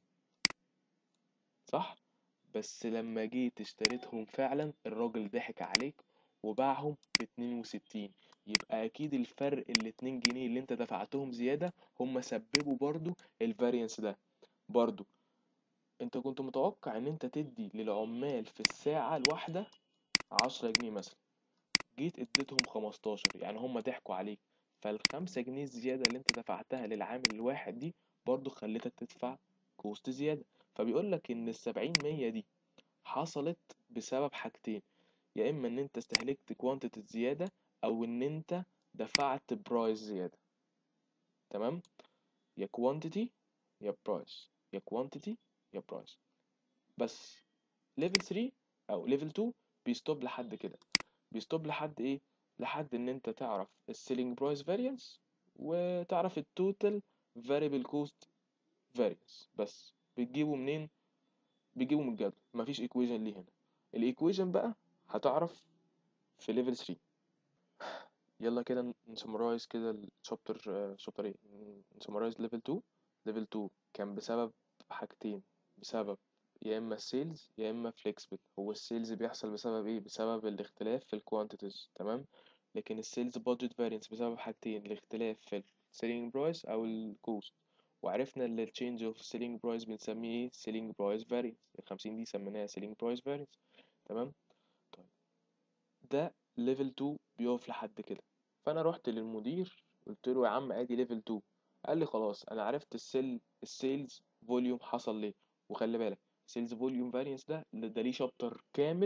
A: صح بس لما جيت اشتريتهم فعلا الراجل ضحك عليك وباعهم ب 62 يبقى اكيد الفرق ال 2 جنيه اللي انت دفعتهم زيادة هم سببوا برضو الفاريانس ده برضو انت كنت متوقع ان انت تدي للعمال في الساعة الواحدة 10 جنيه مثلا جيت اديتهم 15 يعني هم ضحكوا عليك فالخمسة جنيه الزيادة اللي انت دفعتها للعامل الواحد دي برضو خلتك تدفع كوست زيادة فبيقول لك ان السبعين مية دي حصلت بسبب حاجتين يا اما ان انت استهلكت كوانتيتي زيادة او ان انت دفعت برايس زيادة تمام يا كوانتيتي يا برايس يا كوانتيتي يا برايس بس ليفل 3 او ليفل 2 بيستوب لحد كده بيستوب لحد ايه لحد ان انت تعرف السيلينج برايس فاريانس وتعرف التوتال فاريبل كوست فاريانس بس بتجيبه منين بتجيبه من الجدول مفيش ايكويشن ليه هنا الايكويشن بقى هتعرف في ليفل 3 يلا كده نسمرايز كده الشابتر شابتر ايه نسمرايز ليفل 2 ليفل 2 كان بسبب حاجتين بسبب يا اما السيلز يا اما فليكسبل هو السيلز بيحصل بسبب ايه بسبب الاختلاف في الكوانتيتيز تمام لكن السيلز بادجت فارينس بسبب حاجتين الاختلاف في السيلينج برايس او الكوست وعرفنا ان التشينج اوف سيلينج برايس بنسميه ايه سيلينج برايس فارينس ال 50 دي سميناها سيلينج برايس فارينس تمام طيب ده ليفل 2 بيقف لحد كده فانا رحت للمدير قلت له يا عم ادي ليفل 2 قال لي خلاص انا عرفت السيل السيلز فوليوم حصل ليه وخلي بالك سيلز فوليوم فارينس ده ده ليه شابتر كامل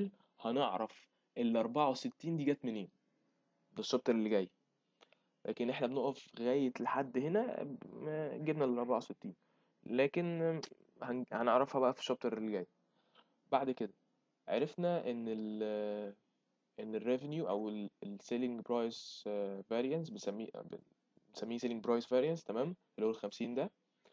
A: هنعرف ال 64 دي جت منين ده الشابتر اللي جاي لكن احنا بنقف لغاية لحد هنا م- جبنا ال 64 لكن هن- هنعرفها بقى في الشابتر اللي جاي بعد كده عرفنا ان ال ان الريفينيو او السيلينج برايس فاريانس بنسميه بنسميه سيلينج برايس فاريانس تمام اللي هو ال 50 ده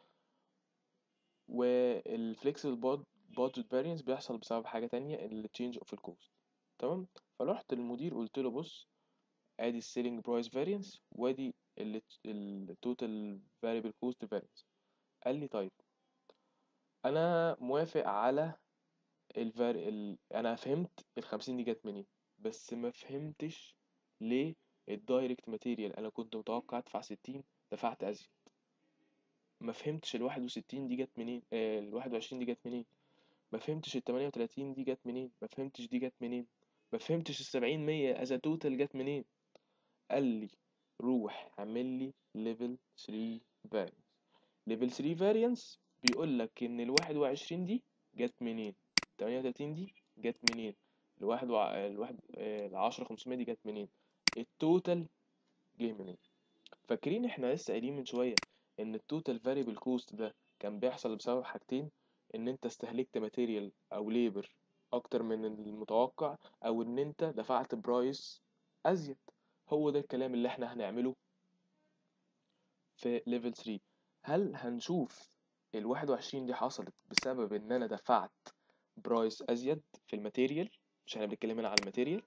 A: والفليكسبل بادجت فاريانس بيحصل بسبب حاجة تانية اللي تشينج اوف الكوست تمام فرحت للمدير قلت له بص ادي السيلينج برايس فاريانس وادي التوتال فاريبل كوست فاريانس قال لي طيب انا موافق على الفار ال... انا فهمت ال 50 دي جت منين بس ما فهمتش ليه الدايركت ماتيريال انا كنت متوقع ادفع 60 دفعت ازيد ما فهمتش ال 61 دي جت منين آه ال 21 دي جت منين ما فهمتش ال 38 دي جت منين ما فهمتش دي جت منين ما فهمتش ال 70 100 از توتال جت منين قال لي روح اعمل لي ليفل 3 فاريانس ليفل 3 فاريانس بيقول لك ان ال 21 دي جت منين 38 دي جت منين الواحد وع... الواحد ال 10 500 دي جت منين التوتال جه منين فاكرين احنا لسه قايلين من شويه ان التوتال فاريبل كوست ده كان بيحصل بسبب حاجتين ان انت استهلكت ماتيريال او ليبر اكتر من المتوقع او ان انت دفعت برايس ازيد هو ده الكلام اللي احنا هنعمله في ليفل 3 هل هنشوف ال 21 دي حصلت بسبب ان انا دفعت برايس ازيد في الماتيريال مش احنا بنتكلم هنا على الماتيريال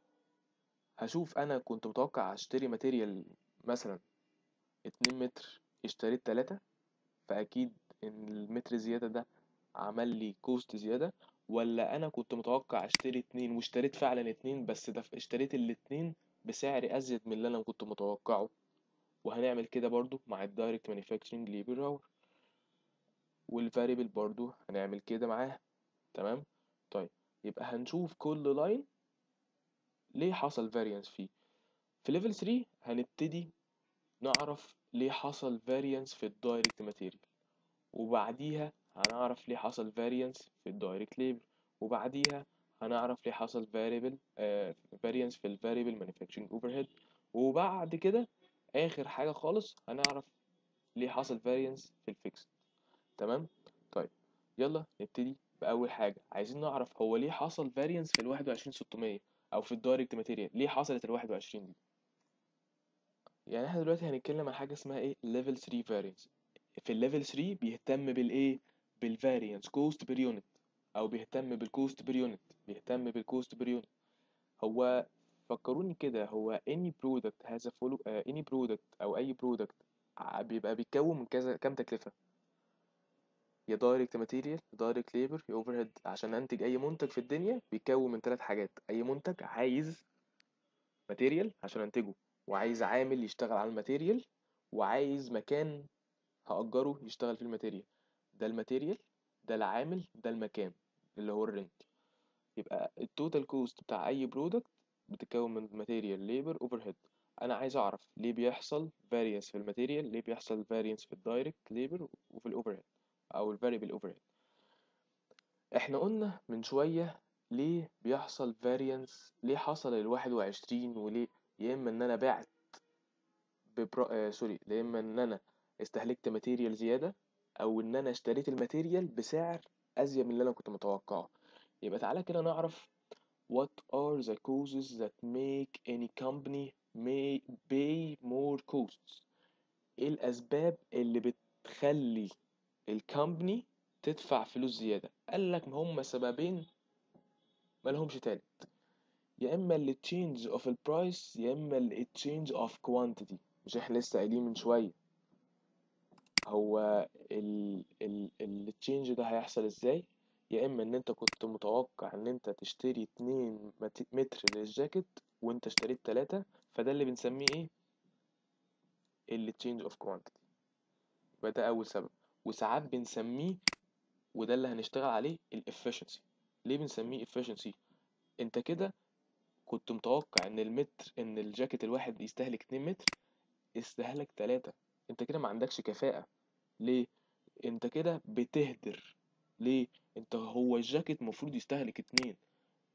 A: هشوف انا كنت متوقع اشتري ماتيريال مثلا 2 متر اشتريت 3 فاكيد ان المتر زياده ده عمل لي كوست زياده ولا انا كنت متوقع اشتري اتنين واشتريت فعلا اتنين بس ده اشتريت الاتنين بسعر ازيد من اللي انا كنت متوقعه وهنعمل كده برضو مع الدايركت مانيفاكتشرنج ليبر اور والفاريبل برضو هنعمل كده معاه تمام طيب يبقى هنشوف كل لاين ليه حصل فاريانس فيه في ليفل 3 هنبتدي نعرف ليه حصل فاريانس في الدايركت ماتيريال وبعديها هنعرف ليه حصل فاريانس في الدايركت ليبر وبعديها هنعرف ليه حصل فاريبل فاريانس في الفاريبل مانيفاكتشرنج اوفر هيد وبعد كده اخر حاجه خالص هنعرف ليه حصل فاريانس في الفيكس تمام طيب يلا نبتدي باول حاجه عايزين نعرف هو ليه حصل فاريانس في ال 21600 او في الدايركت ماتيريال ليه حصلت ال 21 دي يعني احنا دلوقتي هنتكلم عن حاجه اسمها ايه ليفل 3 فاريانس في الليفل 3 بيهتم بالايه بالفاريانس كوست بير يونت او بيهتم بالكوست بير يونت بيهتم بالكوست بير يونت هو فكروني كده هو any product has a follow uh, any product او اي product ع- بيبقى بيتكون من كذا كام تكلفة يا دايركت ماتيريال دايركت ليبر يا اوفر هيد عشان انتج اي منتج في الدنيا بيتكون من ثلاث حاجات اي منتج عايز ماتيريال عشان انتجه وعايز عامل يشتغل على الماتيريال وعايز مكان هأجره يشتغل في الماتيريال ده الماتيريال ده العامل ده المكان اللي هو الرنت يبقى التوتال كوست بتاع اي برودكت بتتكون من ماتيريال ليبر اوفر هيد انا عايز اعرف ليه بيحصل فاريانس في الماتيريال ليه بيحصل فاريانس في الدايركت ليبر وفي الاوفر هيد او الفاريبل اوفر هيد احنا قلنا من شويه ليه بيحصل فاريانس ليه حصل ال 21 وليه يا اما ان انا بعت ببرا... آه سوري يا اما ان انا استهلكت ماتيريال زياده او ان انا اشتريت الماتيريال بسعر ازيد من اللي انا كنت متوقعه يبقى تعالى كده نعرف what are the causes that make any company may pay more costs ايه الاسباب اللي بتخلي الكومباني تدفع فلوس زيادة قال لك ما هم سببين ما لهمش تالت يا اما اللي change of البرايس يا اما اللي change of quantity مش احنا لسه قايلين من شوية هو ال ال ال change ده هيحصل ازاي يا اما ان انت كنت متوقع ان انت تشتري اتنين مت- متر للجاكيت وانت اشتريت تلاتة فده اللي بنسميه ايه اللي change of quantity يبقى ده اول سبب وساعات بنسميه وده اللي هنشتغل عليه ال efficiency ليه بنسميه efficiency انت كده كنت متوقع ان المتر ان الجاكيت الواحد يستهلك 2 متر استهلك 3 انت كده ما عندكش كفاءة ليه انت كده بتهدر ليه انت هو الجاكيت المفروض يستهلك 2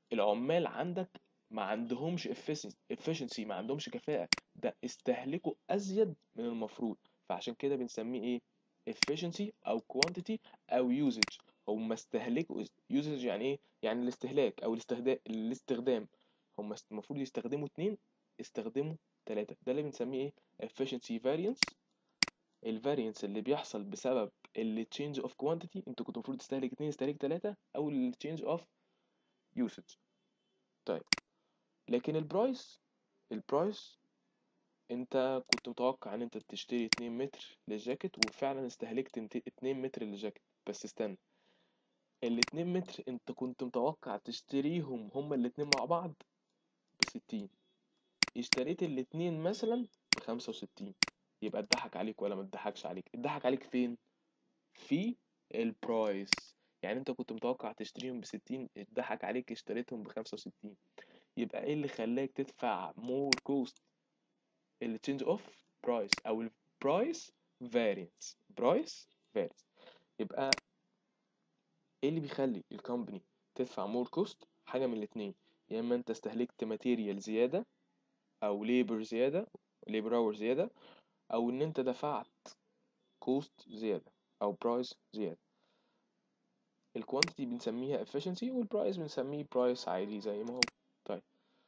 A: العمال عندك ما عندهمش efficiency ما عندهمش كفاءة ده استهلكوا أزيد من المفروض فعشان كده بنسميه ايه efficiency أو quantity أو usage هم استهلكوا usage يعني ايه يعني الاستهلاك أو الاستخدام الاستخدام هم است- المفروض يستخدموا اتنين استخدموا تلاتة ده اللي بنسميه ايه efficiency variance الفارينس اللي بيحصل بسبب ال change of quantity انت كنت المفروض تستهلك اتنين استهلك تلاتة او ال change of usage طيب لكن البرايس البرايس انت كنت متوقع ان انت تشتري 2 متر للجاكيت وفعلا استهلكت انت 2 متر للجاكيت بس استنى ال 2 متر انت كنت متوقع تشتريهم هما الاتنين مع بعض ب 60 اشتريت الاتنين مثلا ب 65 يبقى اتضحك عليك ولا ما اتضحكش عليك اتضحك عليك فين في البرايس يعني انت كنت متوقع تشتريهم ب 60 اتضحك عليك اشتريتهم ب 65 يبقى ايه اللي خلاك تدفع more cost ال change of price او ال price variance price variance يبقى ايه اللي بيخلي الكومباني تدفع more cost حاجة من الاتنين يا اما انت استهلكت ماتيريال زيادة او labor زيادة labor hour زيادة او ان انت دفعت cost زيادة او price زيادة الكوانتيتي بنسميها efficiency والبرايس بنسميه برايس عادي زي ما هو طيب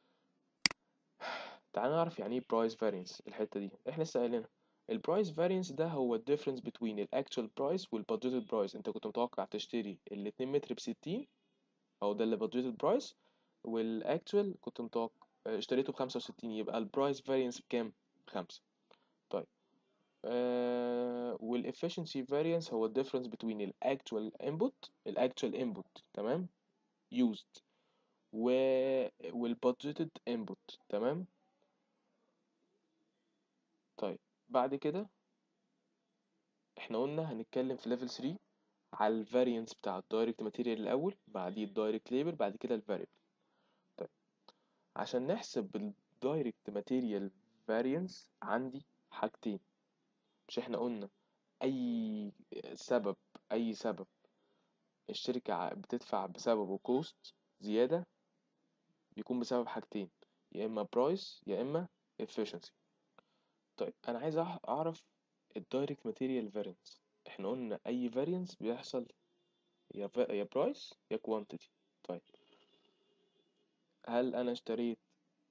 A: تعال نعرف يعني ايه برايس فارينس الحتة دي احنا لسه قايلينها البرايس فارينس ده هو الديفرنس بين الاكتشوال برايس والبادجيتد برايس انت كنت متوقع تشتري ال 2 متر ب 60 او ده اللي بادجيتد برايس والاكتشوال كنت متوقع اشتريته ب 65 يبقى البرايس فارينس بكام؟ بخمسة طيب آه والefficiency variance هو ال difference between ال actual input ال actual input تمام used و وال budgeted input تمام طيب بعد كده احنا قلنا هنتكلم في level 3 على ال variance بتاع ال direct material الأول بعديه ال direct labor بعد كده ال variable طيب عشان نحسب ال direct material variance عندي حاجتين مش احنا قلنا أي سبب أي سبب الشركة ع- بتدفع بسببه كوست زيادة بيكون بسبب حاجتين يا إما برايس يا إما efficiency طيب أنا عايز أح- أعرف الدايركت ماتيريال فارينس احنا قلنا أي فارينس بيحصل يا فا- يا برايس يا كوانتيتي طيب هل أنا اشتريت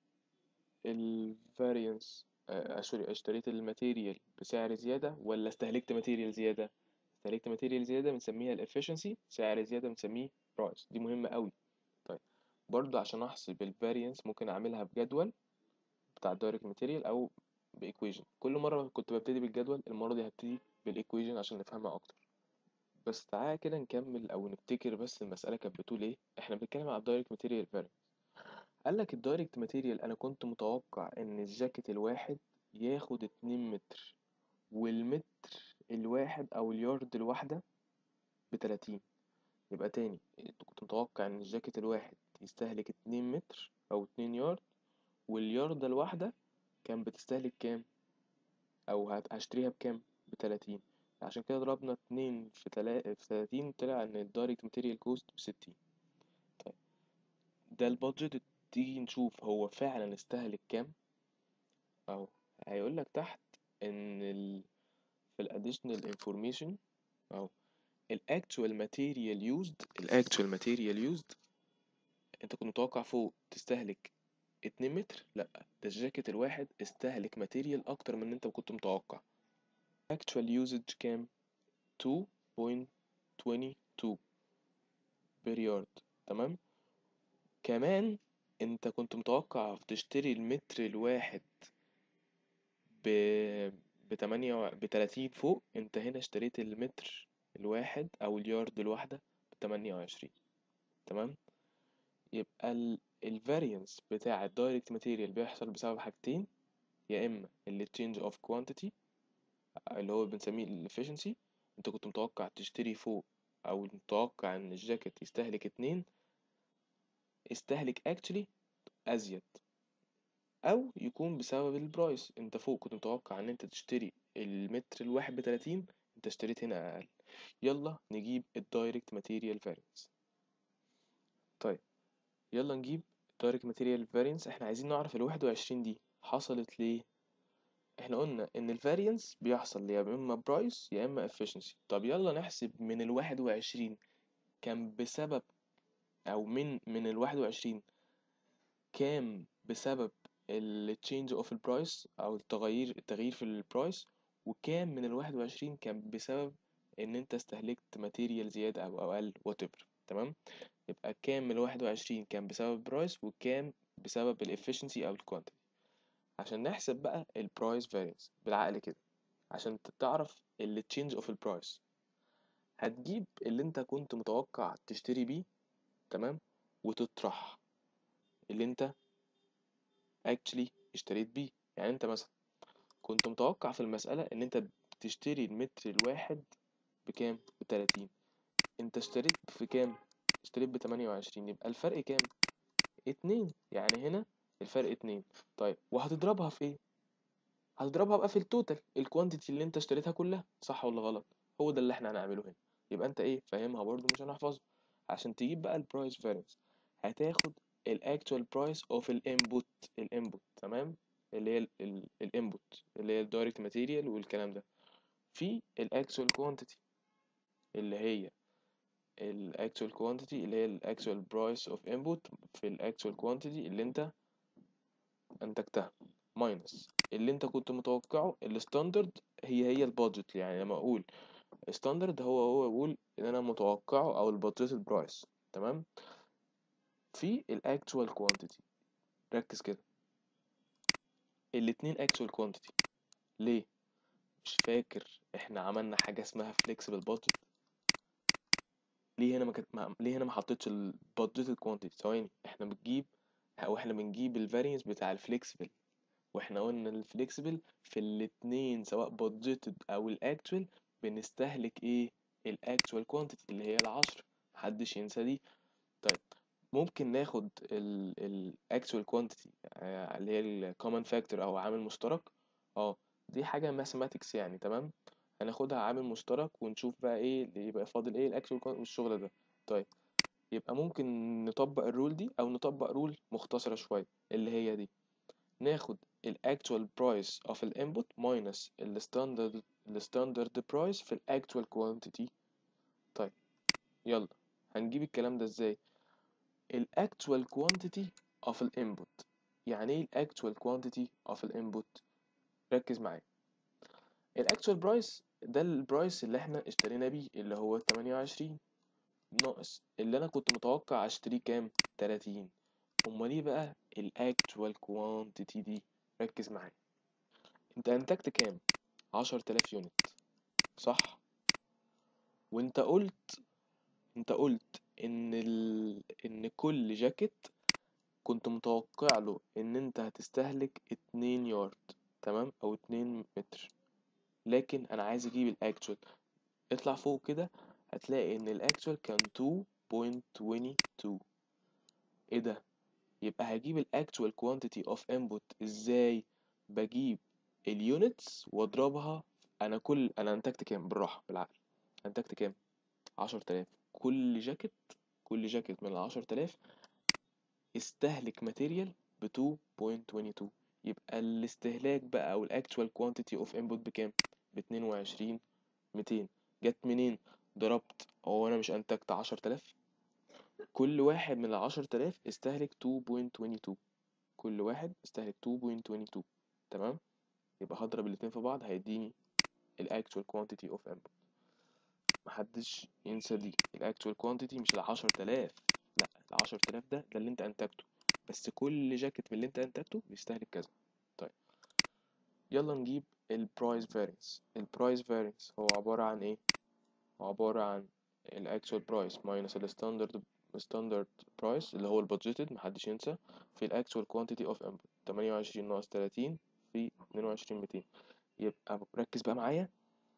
A: الفارينس سوري اشتريت الماتيريال بسعر زيادة ولا استهلكت ماتيريال زيادة استهلكت ماتيريال زيادة بنسميها الافشنسي سعر زيادة بنسميه برايس دي مهمة قوي طيب برضو عشان احسب الفارينس ممكن اعملها بجدول بتاع الدايركت ماتيريال او بايكويجن كل مرة كنت ببتدي بالجدول المرة دي هبتدي بالايكويجن عشان نفهمها اكتر بس تعالى كده نكمل او نفتكر بس المسألة كانت بتقول ايه احنا بنتكلم على الدايركت ماتيريال فارينس قال لك الدايركت ماتيريال انا كنت متوقع ان الجاكيت الواحد ياخد اتنين متر والمتر الواحد او اليارد الواحدة بتلاتين يبقى تاني انت كنت متوقع ان الجاكيت الواحد يستهلك اتنين متر او اتنين يارد والياردة الواحدة كان بتستهلك كام او هت- هشتريها بكام بتلاتين عشان كده ضربنا اتنين في تلا... في تلاتين طلع ان الدايركت ماتيريال كوست بستين طيب ده البادجت تيجي نشوف هو فعلا استهلك كام اهو هيقول لك تحت ان ال... في الاديشنال انفورميشن اهو الاكتوال ماتيريال يوزد الاكتوال ماتيريال يوزد انت كنت متوقع فوق تستهلك 2 متر لا ده الجاكيت الواحد استهلك ماتيريال اكتر من اللي انت كنت متوقع actual usage كام 2.22 per yard تمام كمان انت كنت متوقع تشتري المتر الواحد ب بتمانية بتلاتين فوق انت هنا اشتريت المتر الواحد او اليارد الواحدة بتمانية وعشرين تمام يبقى ال الفارينس بتاع الدايركت ماتيريال بيحصل بسبب حاجتين يا اما اللي change of quantity اللي هو بنسميه ال efficiency انت كنت متوقع تشتري فوق او متوقع ان الجاكيت يستهلك اتنين استهلك actually ازيد او يكون بسبب البرايس انت فوق كنت متوقع ان انت تشتري المتر الواحد بتلاتين انت اشتريت هنا اقل يلا نجيب الدايركت ماتيريال فارينس طيب يلا نجيب direct material variance احنا عايزين نعرف ال 21 دي حصلت ليه احنا قلنا ان الفارينس بيحصل يا اما برايس يا اما efficiency طب يلا نحسب من ال 21 كان بسبب او من من ال 21 كام بسبب ال change of the price او التغيير التغيير في البرايس وكام من ال 21 كان بسبب ان انت استهلكت ماتيريال زيادة او اقل whatever تمام يبقى كام من ال 21 كان بسبب البرايس وكام بسبب الافشنسي او الكوانتيتي عشان نحسب بقى البرايس فارينس بالعقل كده عشان تعرف ال change of البرايس هتجيب اللي انت كنت متوقع تشتري بيه تمام وتطرح اللي انت actually اشتريت بيه يعني انت مثلا كنت متوقع في المسألة ان انت تشتري المتر الواحد بكام بتلاتين انت اشتريت في كام اشتريت بتمانية وعشرين يبقى الفرق كام اتنين يعني هنا الفرق اتنين طيب وهتضربها في ايه هتضربها بقى في التوتال الكوانتيتي اللي انت اشتريتها كلها صح ولا غلط هو ده اللي احنا هنعمله هنا يبقى انت ايه فاهمها برضو مش هنحفظها عشان تجيب بقى البرايس فارينس هتاخد الاكتوال برايس اوف الانبوت الانبوت تمام اللي هي الانبوت اللي هي الدايركت ماتيريال والكلام ده في الاكتوال كوانتيتي اللي هي الاكتوال كوانتيتي اللي هي الاكتوال برايس اوف انبوت في الاكتوال كوانتيتي اللي انت انتجتها ماينس اللي انت كنت متوقعه الستاندرد هي هي البادجت يعني لما اقول ستاندرد هو هو بقول ان انا متوقعه او البادجت برايس تمام في الاكتوال كوانتيتي ركز كده الاتنين اكتوال كوانتيتي ليه مش فاكر احنا عملنا حاجه اسمها فليكسبل بادجت ليه هنا ما كانت ما... ليه هنا ما حطيتش البادجت كوانتيتي ثواني احنا بنجيب او احنا بنجيب الفارينس بتاع الفليكسبل واحنا قلنا الفليكسبل في الاتنين سواء بادجيتد او الاكتوال بنستهلك ايه الاكتوال كوانتيتي اللي هي العشرة محدش ينسى دي طيب ممكن ناخد الاكتوال كوانتيتي اللي هي الكومن فاكتور او عامل مشترك اه دي حاجه ماثيماتكس يعني تمام هناخدها عامل مشترك ونشوف بقى ايه اللي يبقى فاضل ايه الاكتوال والشغل ده طيب يبقى ممكن نطبق الرول دي او نطبق رول مختصره شويه اللي هي دي ناخد الاكتوال برايس اوف الانبوت ماينس الستاندرد الستاندرد برايس في الاكتوال كوانتيتي طيب يلا هنجيب الكلام ده ازاي الاكتوال كوانتيتي اوف الانبوت يعني ايه الاكتوال كوانتيتي اوف الانبوت ركز معايا الاكتوال برايس ده البرايس اللي احنا اشترينا بيه اللي هو 28 ناقص اللي انا كنت متوقع اشتريه كام 30 امال ايه بقى الاكتوال كوانتيتي دي ركز معايا انت انتجت كام 10000 يونت صح وانت قلت انت قلت ان ال... ان كل جاكيت كنت متوقع له ان انت هتستهلك 2 يارد تمام او 2 متر لكن انا عايز اجيب الاكتوال اطلع فوق كده هتلاقي ان الاكتوال كان 2.22 ايه ده يبقى هجيب الاكتوال كوانتيتي اوف انبوت ازاي بجيب اليونتس واضربها انا كل انا انتجت كام بالراحه بالعقل انتجت كام 10000 كل جاكيت كل جاكيت من ال 10000 استهلك ماتيريال ب 2.22 يبقى الاستهلاك بقى او الاكتوال كوانتيتي اوف انبوت بكام ب 22 200 جت منين ضربت هو انا مش انتجت 10000 كل واحد من ال 10000 استهلك 2.22 كل واحد استهلك 2.22 تمام يبقى هضرب الاتنين في بعض هيديني الاكتوال كوانتيتي اوف انبوت محدش ينسى دي الاكتوال كوانتيتي مش ال 10000 لا ال 10000 ده ده اللي انت انتجته بس كل جاكيت من اللي انت انتجته بيستهلك كذا طيب يلا نجيب البرايس فارينس البرايس فارينس هو عبارة عن ايه هو عبارة عن الاكتوال برايس ماينس الستاندرد ستاندرد برايس اللي هو البادجيتد محدش ينسى في الاكتوال كوانتيتي اوف انبوت 28 ناقص 30 في 22 200 يبقى ركز بقى معايا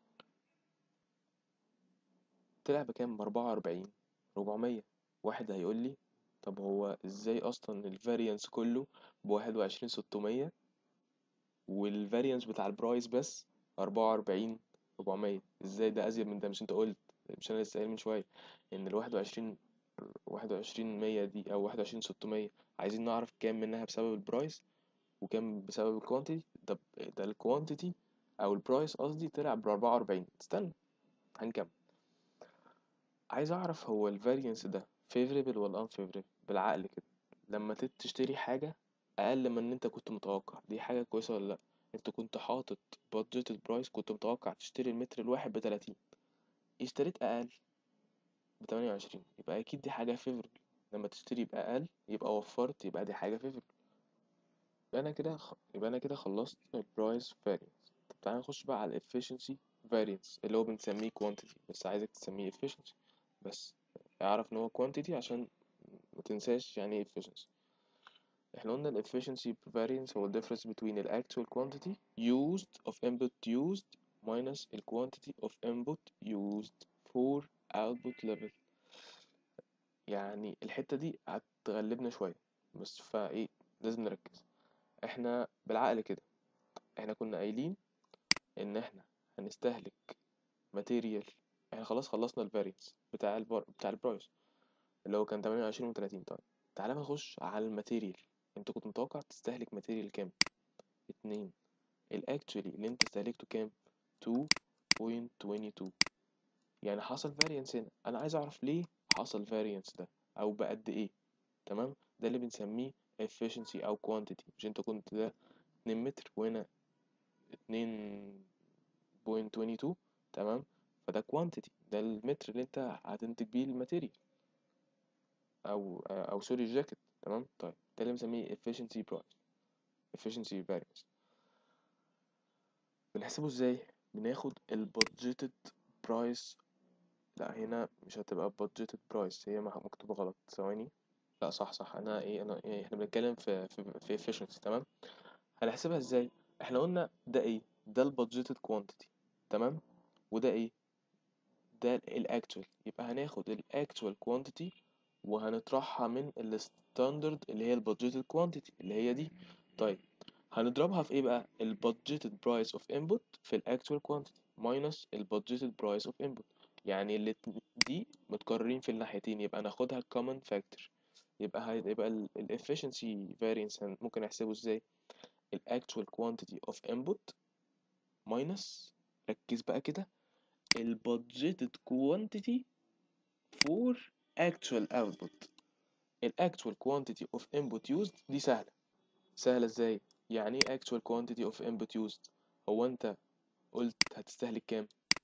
A: طلع بكام بأربعة وأربعين ربعمية واحد هيقول لي طب هو ازاي اصلا الفاريانس كله بواحد وعشرين ستمية والفاريانس بتاع البرايس بس أربعة وأربعين ربعمية ازاي ده ازيد من ده مش انت قلت مش انا لسه قايل من شوية ان الواحد وعشرين واحد وعشرين مية دي أو واحد وعشرين ستمية عايزين نعرف كام منها بسبب البرايس وكام بسبب الكوانتيتي ده ده الكوانتيتي أو البرايس قصدي طلع بأربعة وأربعين استنى هنكمل عايز أعرف هو الفارينس ده favorable ولا unfavorable بالعقل كده لما تت- تشتري حاجة أقل من إن أنت كنت متوقع دي حاجة كويسة ولا لأ أنت كنت حاطط budgeted price كنت متوقع تشتري المتر الواحد بتلاتين اشتريت أقل بتمانية وعشرين يبقى أكيد دي حاجة favorable لما تشتري بأقل يبقى وفرت يبقى دي حاجة favorable يبقى أنا كده خ... يبقى أنا كده خلصت البرايس variance طب تعالى نخش بقى على efficiency variance اللي هو بنسميه quantity بس عايزك تسميه efficiency بس اعرف إن هو quantity عشان ما تنساش يعني ايه efficiency احنا قلنا ال efficiency variance هو ال difference between ال actual quantity used of input used minus ال quantity of input used for output level يعني الحتة دي هتغلبنا شوية بس فايه لازم نركز احنا بالعقل كده احنا كنا قايلين ان احنا هنستهلك ماتيريال احنا خلاص خلصنا الفارينس بتاع البر... بتاع البرايس اللي هو كان 28 و30 طيب تعالى بقى نخش على الماتيريال انت كنت متوقع تستهلك ماتيريال كام اتنين الاكتشولي اللي انت استهلكته كام 2.22 يعني حصل فارينس هنا انا عايز اعرف ليه حصل فارينس ده او بقد ايه تمام ده اللي بنسميه efficiency او quantity مش انت كنت ده 2 متر وهنا 2.22 تمام فده quantity ده المتر اللي انت هتنتج بيه الماتيريال او او سوري الجاكيت تمام طيب ده اللي بنسميه efficiency price efficiency variance بنحسبه ازاي بناخد ال budgeted price لا هنا مش هتبقى budgeted price هي مح- مكتوبة غلط ثواني لا صح صح انا ايه انا إيه احنا بنتكلم في في, في efficiency تمام هنحسبها ازاي احنا قلنا ده ايه ده ال budgeted quantity تمام وده ايه ده الاكتوال يبقى هناخد الاكتوال quantity وهنطرحها من الستاندرد اللي هي البادجيتد كوانتيتي اللي هي دي طيب هنضربها في ايه بقى البادجيتد برايس اوف انبوت في الاكتوال كوانتيتي ماينس البادجيتد برايس اوف انبوت يعني اللي دي متكررين في الناحيتين يبقى ناخدها common factor يبقى هيبقى ال efficiency variance هن- ممكن نحسبه ازاي ال actual quantity of input minus ركز بقى كده ال budgeted quantity for actual output ال actual quantity of input used دي سهلة سهلة ازاي يعني ايه actual quantity of input used هو انت قلت هتستهلك كام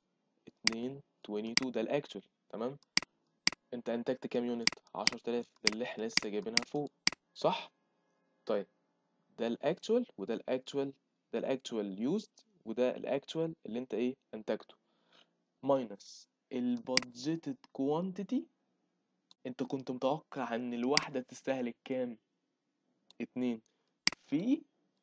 A: 2 22 ده الاكتوال تمام انت انتجت كام يونت 10000 ده اللي احنا لسه جايبينها فوق صح طيب ده الاكتوال وده الاكتوال ده الاكتوال يوزد وده الاكتوال اللي انت ايه انتجته ماينس البادجيتد كوانتيتي انت كنت متوقع ان الواحدة تستهلك كام اتنين في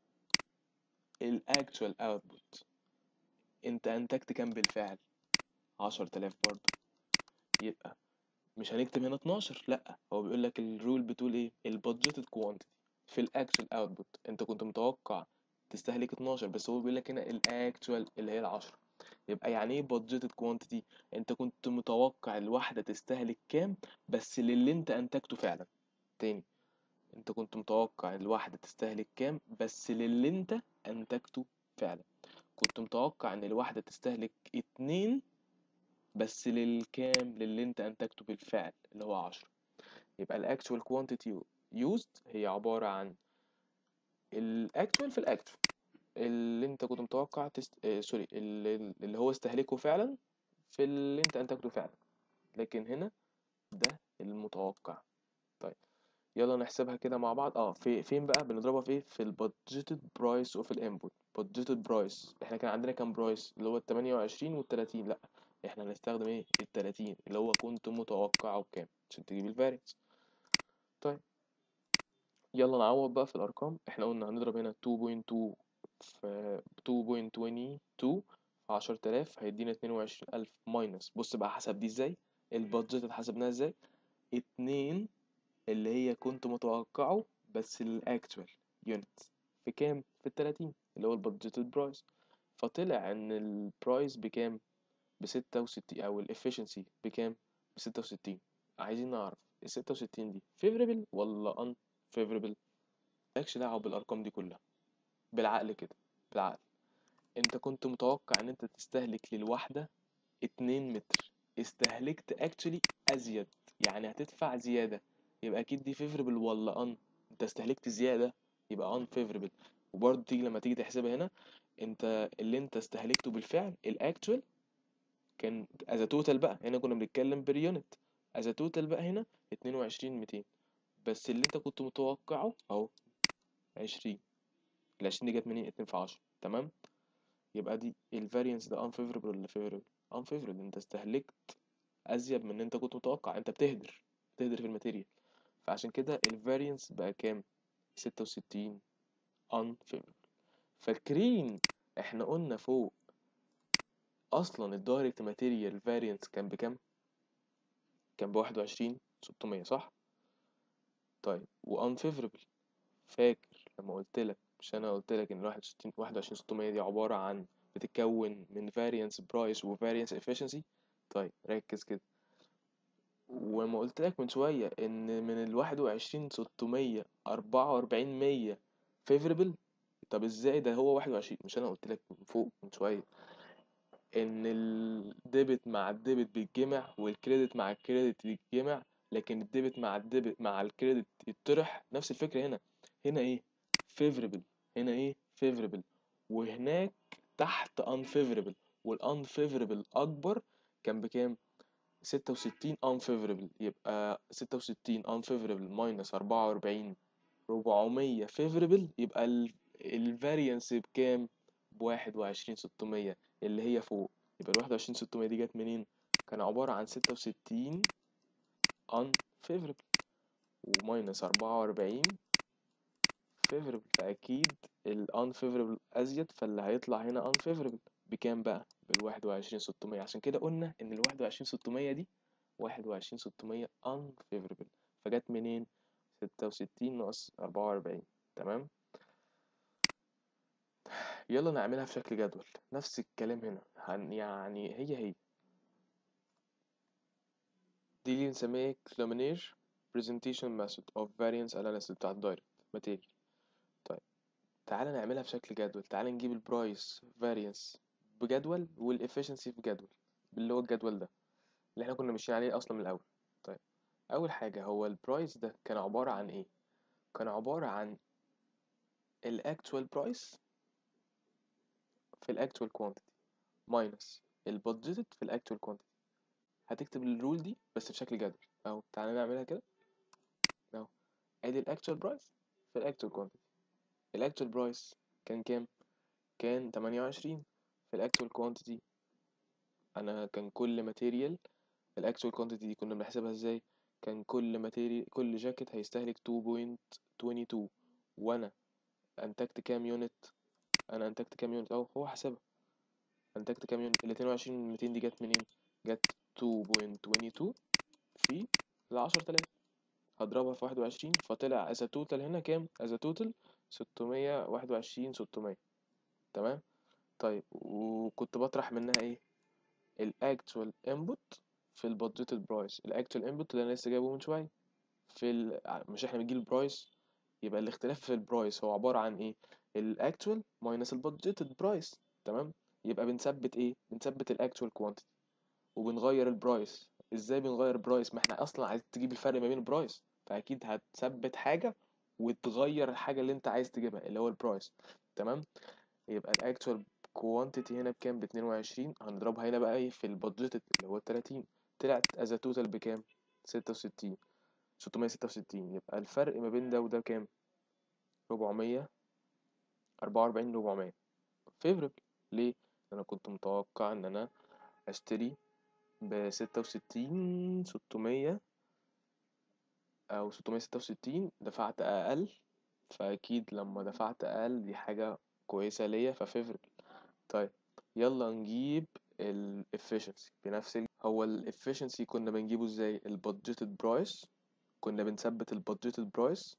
A: الاكتوال اوتبوت انت انتجت كام بالفعل عشر تلاف برضه يبقى مش هنكتب هنا 12 لا هو بيقول لك الرول بتقول ايه البادجيتد كوانتيتي في الاكتوال اوتبوت انت كنت متوقع تستهلك 12 بس هو بيقول لك هنا الاكتوال اللي هي العشرة يبقى يعني ايه بادجيتد كوانتيتي انت كنت متوقع الواحدة تستهلك كام بس للي انت انتجته فعلا تاني انت كنت متوقع الواحدة تستهلك كام بس للي انت انتجته فعلا كنت متوقع ان الواحدة تستهلك اتنين بس للكام للي انت انتجته بالفعل اللي هو عشرة يبقى الاكتوال كوانتيتي يوزد هي عبارة عن الاكتوال في الاكتوال اللي انت كنت متوقع تست... آه سوري اللي, اللي هو استهلكه فعلا في اللي انت انتجته فعلا لكن هنا ده المتوقع طيب يلا نحسبها كده مع بعض اه في فين بقى بنضربها في ايه في البادجيتد برايس اوف الانبوت بادجيتد برايس احنا كان عندنا كام برايس اللي هو ال 28 وال 30 لا احنا هنستخدم ايه ال 30 اللي هو كنت متوقعه بكام عشان تجيب الفارينس طيب يلا نعوض بقى في الارقام احنا قلنا هنضرب هنا 2.2 في 2.22 في 10000 هيدينا 22000 ماينس بص بقى حسب دي ازاي البادجت حسبناها ازاي 2 اللي هي كنت متوقعه بس الاكتوال يونت في كام في ال 30 اللي هو البادجيتد برايس فطلع ان البرايس بكام ب 66 او الافشنسي بكام ب 66 عايزين نعرف ال 66 دي favorable ولا unfavorable مالكش دعوة بالأرقام دي كلها بالعقل كده بالعقل انت كنت متوقع ان انت تستهلك للواحدة 2 متر استهلكت actually ازيد يعني هتدفع زيادة يبقى اكيد دي favorable ولا un انت استهلكت زيادة يبقى unfavorable وبرضه تيجي لما تيجي تحسبها هنا انت اللي انت استهلكته بالفعل الاكتوال كان as a total بقى هنا كنا بنتكلم بير يونت as a total بقى هنا 22 200 بس اللي انت كنت متوقعه اهو 20 ال 20 دي جت منين 2 في 10 تمام يبقى دي الفارينس ده unfavorable ولا favorable unfavorable انت استهلكت ازيد من ان انت كنت متوقع انت بتهدر بتهدر في الماتيريال فعشان كده الفارينس بقى كام 66 unfavorable فاكرين احنا قلنا فوق اصلا الدايركت ماتيريال فارينس كان بكام كان بواحد وعشرين ستمية صح طيب و unfavorable فاكر لما قلت لك مش انا قلت لك ان الواحد وستين واحد وعشرين ستمية دي عبارة عن بتتكون من variance price و variance efficiency طيب ركز كده وما قلت لك من شوية ان من الواحد وعشرين ستمية أربعة وأربعين مية favorable طب ازاي ده هو واحد وعشرين مش انا قلت لك من فوق من شوية ان الديبت مع الديبت بيتجمع والكريدت مع الكريدت بيتجمع لكن الديبت مع الديبت مع الكريدت يتطرح نفس الفكرة هنا هنا ايه favorable هنا ايه favorable وهناك تحت unfavorable والunfavorable اكبر كان بكام 66 unfavorable يبقى 66 unfavorable minus 44 400 favorable يبقى الفاريانس بكام بواحد وعشرين ستمية اللي هي فوق يبقى الواحد وعشرين ستمية دي جت منين كان عبارة عن ستة وستين unfavorable وماينس أربعة وأربعين favorable فأكيد ال unfavorable أزيد فاللي هيطلع هنا unfavorable بكام بقى بالواحد وعشرين ستمية عشان كده قلنا إن الواحد وعشرين ستمية دي واحد وعشرين ستمية unfavorable فجت منين ستة وستين ناقص أربعة وأربعين تمام يلا نعملها في شكل جدول نفس الكلام هنا هن يعني هي هي دي اللي نسميها كلومينير presentation method of variance analysis بتاع الدايركت ماتيريال طيب تعالى نعملها في شكل جدول تعالى نجيب البرايس variance بجدول والافشنسي في جدول اللي هو الجدول ده اللي احنا كنا ماشيين عليه اصلا من الاول طيب اول حاجه هو البرايس ده كان عباره عن ايه كان عباره عن الاكتوال برايس في الاكتوال كوانتيتي ماينس البادجيتد في الاكتوال كوانتيتي هتكتب الرول دي بس في شكل جدول اهو تعالى نعملها كده اهو ادي الاكتوال برايس في الاكتوال كوانتيتي الاكتوال برايس كان كام كان 28 في الاكتوال كوانتيتي انا كان كل ماتيريال الاكتوال كوانتيتي دي كنا بنحسبها ازاي كان كل ماتيريال كل جاكيت هيستهلك 2.22 وانا انتجت كام يونت انا انتجت كام يونت اهو هو حسبها انتجت كام يونت ال 22 200 دي جت منين جت 2.22 في ال 10000 هضربها في 21 فطلع از توتال هنا كام از توتال 621 600 تمام طيب وكنت بطرح منها ايه الاكتوال انبوت في البادجيتد برايس الاكتوال انبوت اللي انا لسه جايبه من شويه في ال... مش احنا بنجيب البرايس يبقى الاختلاف في البرايس هو عباره عن ايه الاكتوال ماينس البادجيتد برايس تمام يبقى بنثبت ايه بنثبت الاكتوال كوانتيتي وبنغير البرايس ازاي بنغير البرايس ما احنا اصلا عايز تجيب الفرق ما بين البرايس فاكيد هتثبت حاجه وتغير الحاجه اللي انت عايز تجيبها اللي هو البرايس تمام يبقى الاكتوال كوانتيتي هنا بكام ب 22 هنضربها هنا بقى ايه في البادجيتد اللي هو 30 طلعت از توتال بكام 66 666 يبقى الفرق ما بين ده وده كام 400 44 400 favorable ليه انا كنت متوقع ان انا اشتري ب 66 600 او 666 دفعت اقل فاكيد لما دفعت اقل دي حاجة كويسة ليا ففيفربل طيب يلا نجيب ال efficiency بنفس ال... هو ال efficiency كنا بنجيبه ازاي ال budgeted price كنا بنثبت ال budgeted price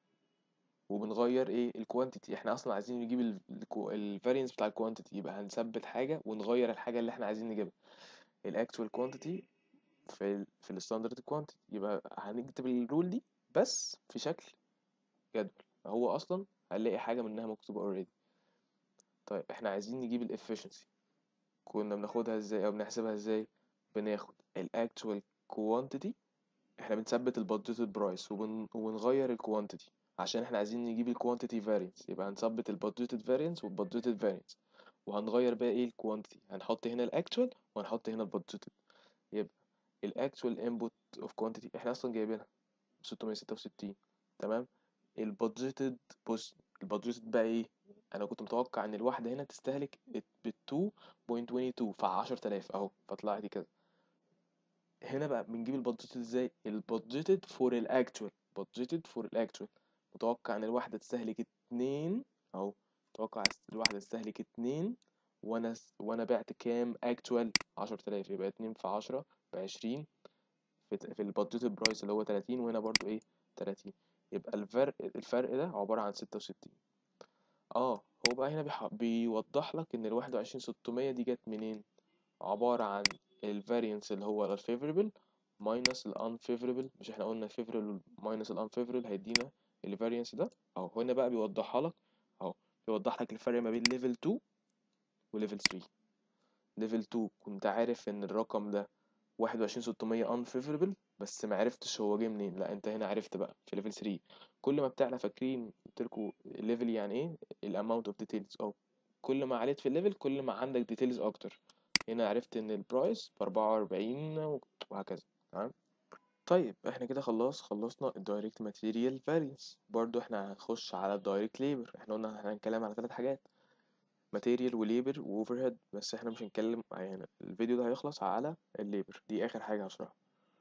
A: وبنغير ايه الكوانتيتي احنا اصلا عايزين نجيب ال variance بتاع الكوانتيتي يبقى هنثبت حاجة ونغير الحاجة اللي احنا عايزين نجيبها ال actual quantity في ال في الستاندرد كوانتيتي يبقى هنكتب الرول دي بس في شكل جدول هو اصلا هنلاقي حاجه منها مكتوبه اوريدي طيب احنا عايزين نجيب الافشنسي كنا بناخدها ازاي او بنحسبها ازاي بناخد الاكتوال كوانتيتي احنا بنثبت البادجيتد برايس وبن... ونغير الكوانتيتي عشان احنا عايزين نجيب الكوانتيتي فارينس يبقى هنثبت البادجيتد فارينس والبادجيتد فارينس وهنغير بقى ايه الكوانتيتي هنحط هنا الاكتوال وهنحط هنا البادجيتد يبقى الاكتوال انبوت اوف كوانتيتي احنا اصلا جايبينها 666 تمام البادجيتد بص البادجيتد بقى ايه انا كنت متوقع ان الواحده هنا تستهلك ب 2.22 ف 10000 اهو فطلعت كده هنا بقى بنجيب البادجيتد ازاي البادجيتد فور الاكتوال بادجيتد فور الاكتوال متوقع ان الواحده تستهلك 2 اهو متوقع الواحده تستهلك 2 وانا وانا بعت كام اكتوال 10000 يبقى 2 في 10 ب 20 في في البادجيتد برايس اللي هو 30 وهنا برضو ايه 30 يبقى الفرق الفرق ده عباره عن 66 اه هو بقى هنا بيح... بيوضح لك ان ال 21600 دي جت منين عبارة عن ال variance اللي هو ال favorable minus ال unfavorable مش احنا قلنا favorable minus ال unfavorable هيدينا ال variance ده اهو هنا بقى بيوضحها لك اهو بيوضح لك الفرق ما بين level 2 و level 3 level 2 كنت عارف ان الرقم ده 21600 unfavorable بس ما عرفتش هو جه منين لا انت هنا عرفت بقى في level 3 كل ما بتعلى فاكرين قلت لكم الليفل يعني ايه الاماونت اوف ديتيلز او كل ما عليت في الليفل كل ما عندك ديتيلز اكتر هنا عرفت ان البرايس ب 44 وهكذا تمام طيب احنا كده خلاص خلصنا الدايركت ماتيريال فارينس برضو احنا هنخش على الدايركت ليبر احنا قلنا هنتكلم على ثلاث حاجات ماتيريال وليبر واوفر هيد بس احنا مش هنتكلم يعني الفيديو ده هيخلص على الليبر دي اخر حاجه هشرحها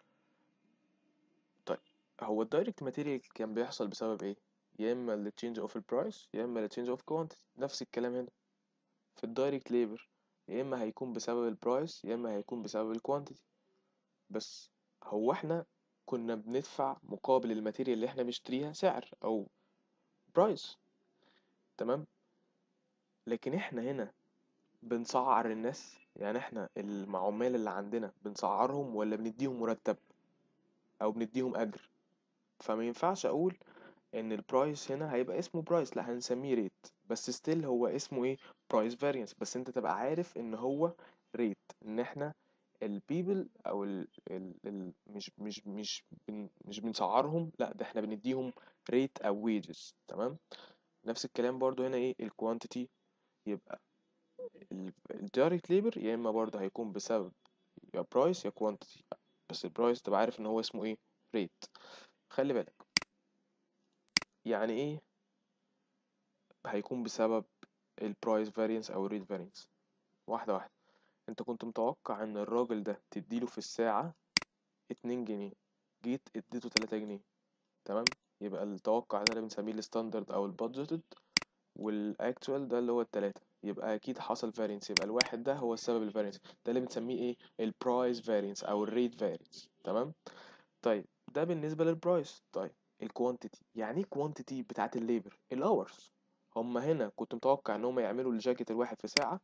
A: طيب هو الدايركت ماتيريال كان بيحصل بسبب ايه يا اما ال change of البرايس يا اما ال change of quantity نفس الكلام هنا في الدايركت ليبر يا اما هيكون بسبب البرايس يا اما هيكون بسبب الكوانتيتي بس هو احنا كنا بندفع مقابل الماتيريال اللي احنا بنشتريها سعر او برايس تمام لكن احنا هنا بنسعر الناس يعني احنا العمال اللي عندنا بنسعرهم ولا بنديهم مرتب او بنديهم اجر فما ينفعش اقول ان البرايس هنا هيبقى اسمه برايس لا هنسميه ريت بس ستيل هو اسمه ايه برايس فاريانس بس انت تبقى عارف ان هو ريت ان احنا البيبل او ال ال ال مش مش مش بن مش بنسعرهم لا ده احنا بنديهم ريت او ويجز تمام نفس الكلام برضو هنا ايه الكوانتيتي يبقى الدايركت ليبر يا اما برضو هيكون بسبب يا برايس يا كوانتيتي بس البرايس تبقى عارف ان هو اسمه ايه ريت خلي بالك يعني ايه هيكون بسبب البرايس فارينس او الريت فارينس واحده واحده انت كنت متوقع ان الراجل ده تديله في الساعه اتنين جنيه جيت اديته تلاتة جنيه تمام يبقى التوقع ده اللي بنسميه الستاندرد او البادجيتد والاكتوال ده اللي هو التلاتة يبقى اكيد حصل فارينس يبقى الواحد ده هو السبب الفارينس ده اللي بنسميه ايه البرايس فارينس او الريت فارينس تمام طيب ده بالنسبه للبرايس طيب الكوانتيتي يعني ايه كوانتيتي بتاعت الليبر الاورز هم هنا كنت متوقع ان هم يعملوا الجاكيت الواحد في ساعه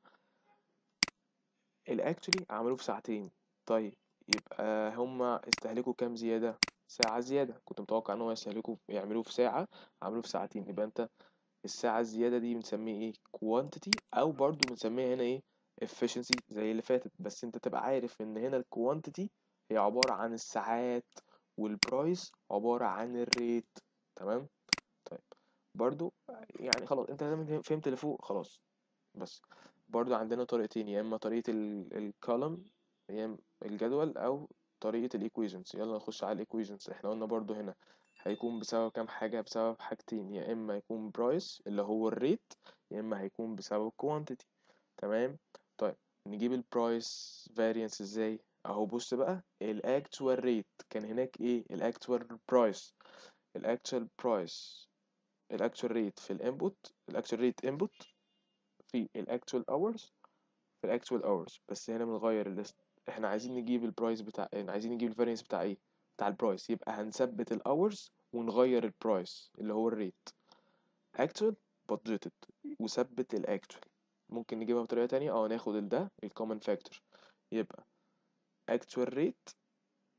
A: الاكشلي عملوه في ساعتين طيب يبقى هم استهلكوا كام زياده ساعه زياده كنت متوقع ان هم يستهلكوا يعملوه في ساعه عملوه في ساعتين يبقى انت الساعه الزياده دي بنسميه ايه كوانتيتي او برضو بنسميها هنا ايه efficiency زي اللي فاتت بس انت تبقى عارف ان هنا الكوانتيتي هي عباره عن الساعات والبرايس عباره عن الريت تمام طيب برضو يعني خلاص انت لازم فهمت اللي فوق خلاص بس برضو عندنا طريقتين يا اما طريقه الكولوم يا اما الجدول او طريقه الايكويشنز يلا نخش على الايكويشنز احنا قلنا برضو هنا هيكون بسبب كام حاجه بسبب حاجتين يا اما يكون برايس اللي هو الريت يا اما هيكون بسبب كوانتيتي تمام طيب نجيب البرايس فاريانس ازاي اهو بص بقى الاكتوال ريت كان هناك ايه الاكتوال برايس الاكتوال برايس الاكتوال ريت في الانبوت الاكتوال ريت انبوت في الاكتوال اورز في الاكتوال اورز بس هنا بنغير الليست احنا عايزين نجيب البرايس بتاع عايزين نجيب الفاريانس بتاع ايه بتاع البرايس يبقى هنثبت الاورز ونغير البرايس اللي هو الريت اكتوال بادجيتد وثبت الاكتوال ممكن نجيبها بطريقه تانية اه ناخد ده الكومن فاكتور يبقى actual rate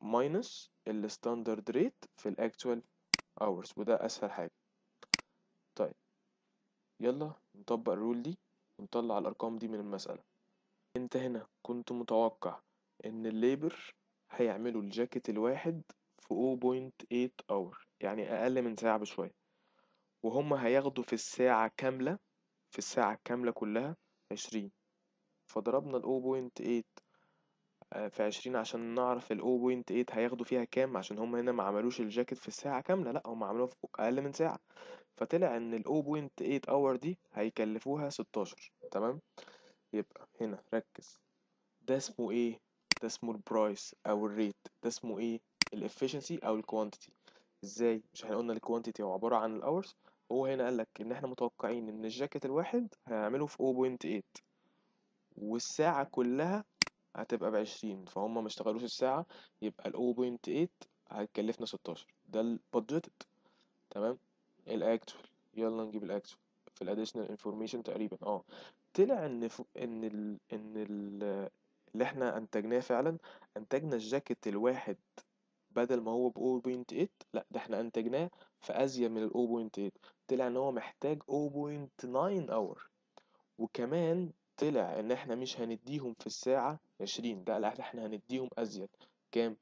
A: ماينس الستاندرد ريت في الاكتوال اورز وده اسهل حاجة طيب يلا نطبق الرول دي ونطلع الارقام دي من المسألة انت هنا كنت متوقع ان الليبر هيعملوا الجاكيت الواحد في 0.8 اور يعني اقل من ساعة بشوية وهم هياخدوا في الساعة كاملة في الساعة الكاملة كلها عشرين فضربنا ال 0.8 آه، في عشرين عشان نعرف ال 0.8 هياخدوا فيها كام عشان هم هنا ما عملوش الجاكيت في الساعة كاملة لا هم عملوها في أقل من ساعة فطلع إن ال 0.8 اور دي هيكلفوها 16 تمام يبقى هنا ركز ده اسمه ايه ده اسمه البرايس او الريت ده اسمه ايه الافشنسي او الكوانتيتي ازاي مش احنا قلنا الكوانتيتي هو عبارة عن الاورز هو هنا قالك ان احنا متوقعين ان الجاكيت الواحد هيعمله في 0.8 والساعة كلها هتبقى بعشرين فهم ما اشتغلوش الساعة يبقى ال 0.8 هتكلفنا 16 ده البادجيتد تمام الاكتوال يلا نجيب الاكتوال في الاديشنال انفورميشن تقريبا اه طلع ان ف... ان ال... ان ال... اللي احنا انتجناه فعلا انتجنا الجاكيت الواحد بدل ما هو ب 0.8 لا ده احنا انتجناه في ازيد من ال 0.8 طلع ان هو محتاج 0.9 اور وكمان طلع ان احنا مش هنديهم في الساعة 20 ده لا احنا هنديهم ازيد كام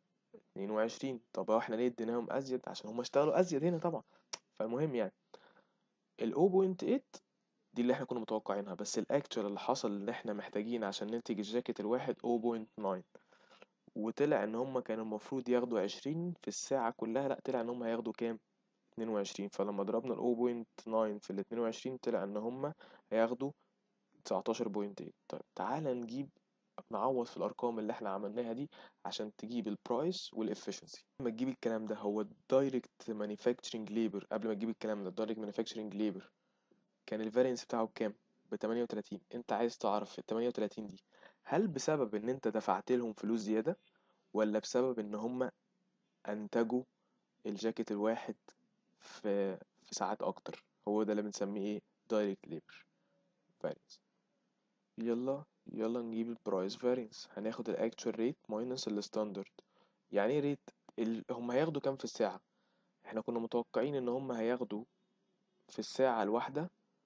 A: 22 طب هو احنا ليه اديناهم ازيد عشان هم اشتغلوا ازيد هنا طبعا فالمهم يعني ال 0.8 دي اللي احنا كنا متوقعينها بس الاكتوال اللي حصل اللي احنا محتاجين عشان ننتج الجاكيت الواحد 0.9 وطلع ان هم كانوا المفروض ياخدوا 20 في الساعة كلها لا طلع ان هم هياخدوا كام 22 فلما ضربنا ال 0.9 في ال 22 طلع ان هم هياخدوا 19.8 طيب تعالى نجيب نعوض في الارقام اللي احنا عملناها دي عشان تجيب البرايس والافشنسي لما تجيب الكلام ده هو الدايركت مانيفاكتشرنج ليبر قبل ما تجيب الكلام ده الدايركت مانيفاكتشرنج ليبر كان الفارينس بتاعه بكام ب 38 انت عايز تعرف ال 38 دي هل بسبب ان انت دفعت لهم فلوس زيادة ولا بسبب ان هم انتجوا الجاكيت الواحد في في ساعات اكتر هو ده اللي بنسميه ايه دايركت ليبر فارينس يلا يلا نجيب البرايس فارينس هناخد الاكتشوال ريت ماينس الستاندرد يعني ايه ريت ال... هم هياخدوا كام في الساعة احنا كنا متوقعين ان هم هياخدوا في الساعة الواحدة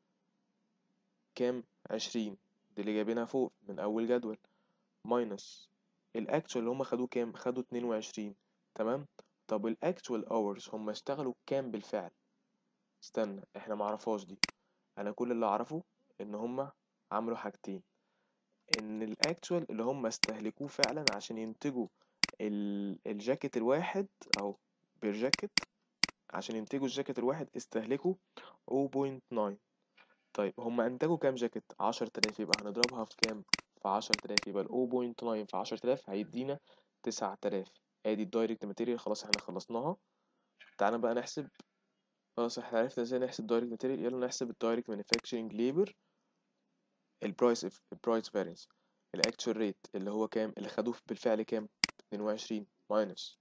A: كام عشرين دي اللي جايبينها فوق من اول جدول ماينس الاكتشوال اللي هم خدوه كام خدوا اتنين وعشرين تمام طب الاكتشوال اورز هم اشتغلوا كام بالفعل استنى احنا معرفهاش دي انا كل اللي اعرفه ان هم عملوا حاجتين ان الاكتوال اللي هم استهلكوه فعلا عشان ينتجوا ال- الجاكيت الواحد او بير جاكيت عشان ينتجوا الجاكيت الواحد استهلكوا 0.9 طيب هم انتجوا كام جاكيت 10000 يبقى هنضربها في كام في 10000 يبقى ال 0.9 في 10000 هيدينا 9000 ادي الدايركت ماتيريال خلاص احنا خلصناها تعالى بقى نحسب خلاص احنا عرفنا ازاي نحسب دايركت ماتيريال يلا نحسب الدايركت مانيفاكتشرنج ليبر البرايس البرايس فارينس الاكتشوال ريت اللي هو كام اللي خدوه بالفعل كام 22 ماينس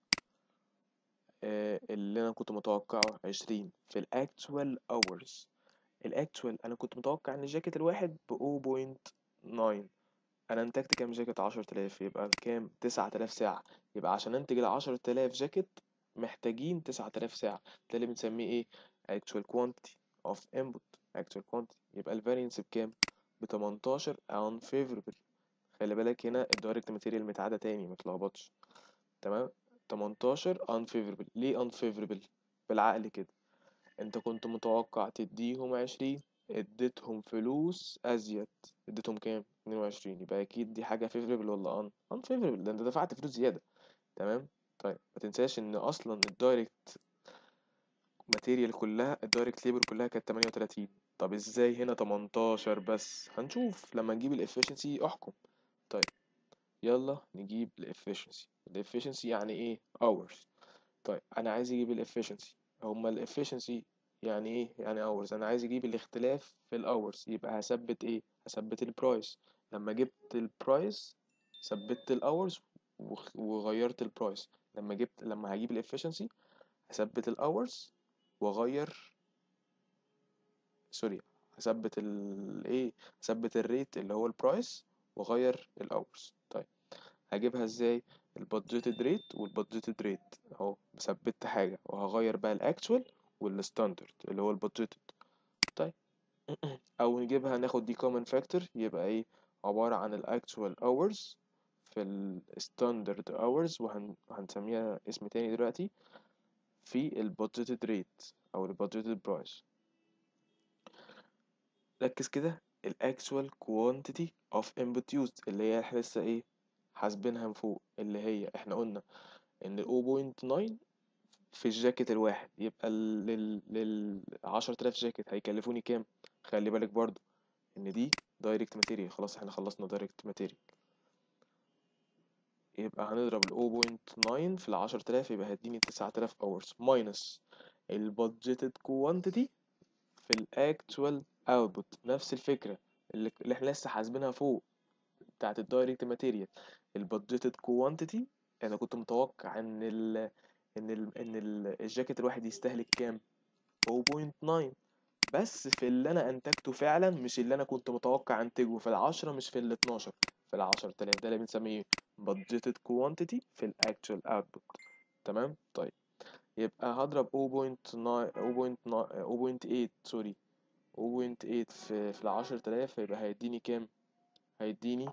A: اللي انا كنت متوقعه 20 في الاكتوال اورز الاكتوال انا كنت متوقع ان الجاكيت الواحد ب 0.9 انا انتجت كام جاكيت 10000 يبقى كام 9000 ساعة يبقى عشان انتج ال 10000 جاكيت محتاجين 9000 ساعة ده اللي بنسميه ايه actual quantity of input actual quantity يبقى الفارينس بكام ب 18 unfavorable خلي بالك هنا الدايركت ماتيريال متعادة تاني متلخبطش تمام 18 unfavorable ليه unfavorable بالعقل كده انت كنت متوقع تديهم 20 اديتهم فلوس ازيد اديتهم كام 22 يبقى اكيد دي حاجة favorable ولا un unfavorable ده انت دفعت فلوس زيادة تمام طيب ما تنساش ان اصلا الدايركت ماتيريال كلها الدايركت ليبر كلها كانت 38 طب ازاي هنا 18 بس هنشوف لما نجيب الافشنسي احكم طيب يلا نجيب الافشنسي الافشنسي يعني ايه hours طيب انا عايز اجيب الافشنسي هما الافشنسي يعني ايه يعني hours انا عايز اجيب الاختلاف في الاورز يبقى هثبت ايه هثبت البرايس لما جبت البرايس ثبت الاورز وغيرت البرايس لما جبت لما هجيب الافشنسي هثبت الاورز واغير سوري هثبت ال ايه هثبت الريت اللي هو البرايس واغير الاورز طيب هجيبها ازاي البادجيتد ريت والبادجيتد ريت اهو ثبت حاجة وهغير بقى الاكتوال والستاندرد اللي هو البادجيتد طيب او نجيبها ناخد دي common factor يبقى ايه عبارة عن الاكتوال hours في الستاندرد hours وهنسميها اسم تاني دلوقتي في البادجيتد ريت او البادجيتد برايس ركز كده الاكتوال quantity of input used اللي هي احنا لسه ايه حاسبينها من فوق اللي هي احنا قلنا ان 0.9 في الجاكيت الواحد يبقى لل لل 10000 جاكيت هيكلفوني كام خلي بالك برضو ان دي دايركت ماتيريال خلاص احنا خلصنا دايركت ماتيريال يبقى هنضرب ال 0.9 في ال 10000 يبقى هيديني 9000 hours minus ال budgeted quantity في ال actual output نفس الفكرة اللي, اللي احنا لسه حاسبينها فوق بتاعت الدايركت ماتيريال ال budgeted quantity انا كنت متوقع ان ال ان ال ان ال الجاكيت الواحد يستهلك كام 0.9 بس في اللي انا انتجته فعلا مش اللي انا كنت متوقع انتجه في العشرة مش في ال 12 في العشرة آلاف ده اللي بنسميه budgeted quantity في ال actual output تمام طيب يبقى هضرب 0.9 0.8 سوري 0.8 في في العشرة آلاف يبقى هيديني كام هيديني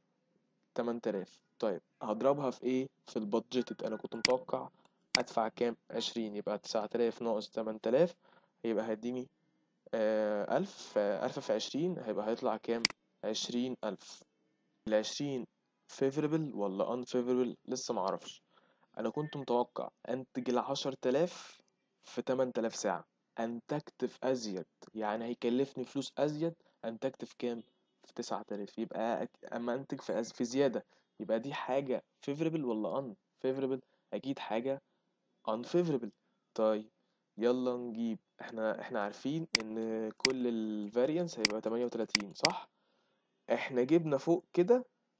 A: 8000 طيب هضربها في ايه في البادجيتد انا كنت متوقع ادفع كام 20 يبقى 9000 ناقص 8000 هيبقى هيديني آه ألف ألف في عشرين هيبقى هيطلع كام عشرين ألف العشرين favorable ولا unfavorable لسه معرفش أنا كنت متوقع أنتج العشر تلاف في تمن تلاف ساعة أنتجت في أزيد يعني هيكلفني فلوس أزيد أنتجت في كام في تسعة آلاف يبقى أما أنتج في, أز... في زيادة يبقى دي حاجة favorable ولا unfavorable أكيد حاجة unfavorable طيب يلا نجيب احنا احنا عارفين ان كل الفاريانس هيبقى 38 صح احنا جبنا فوق كده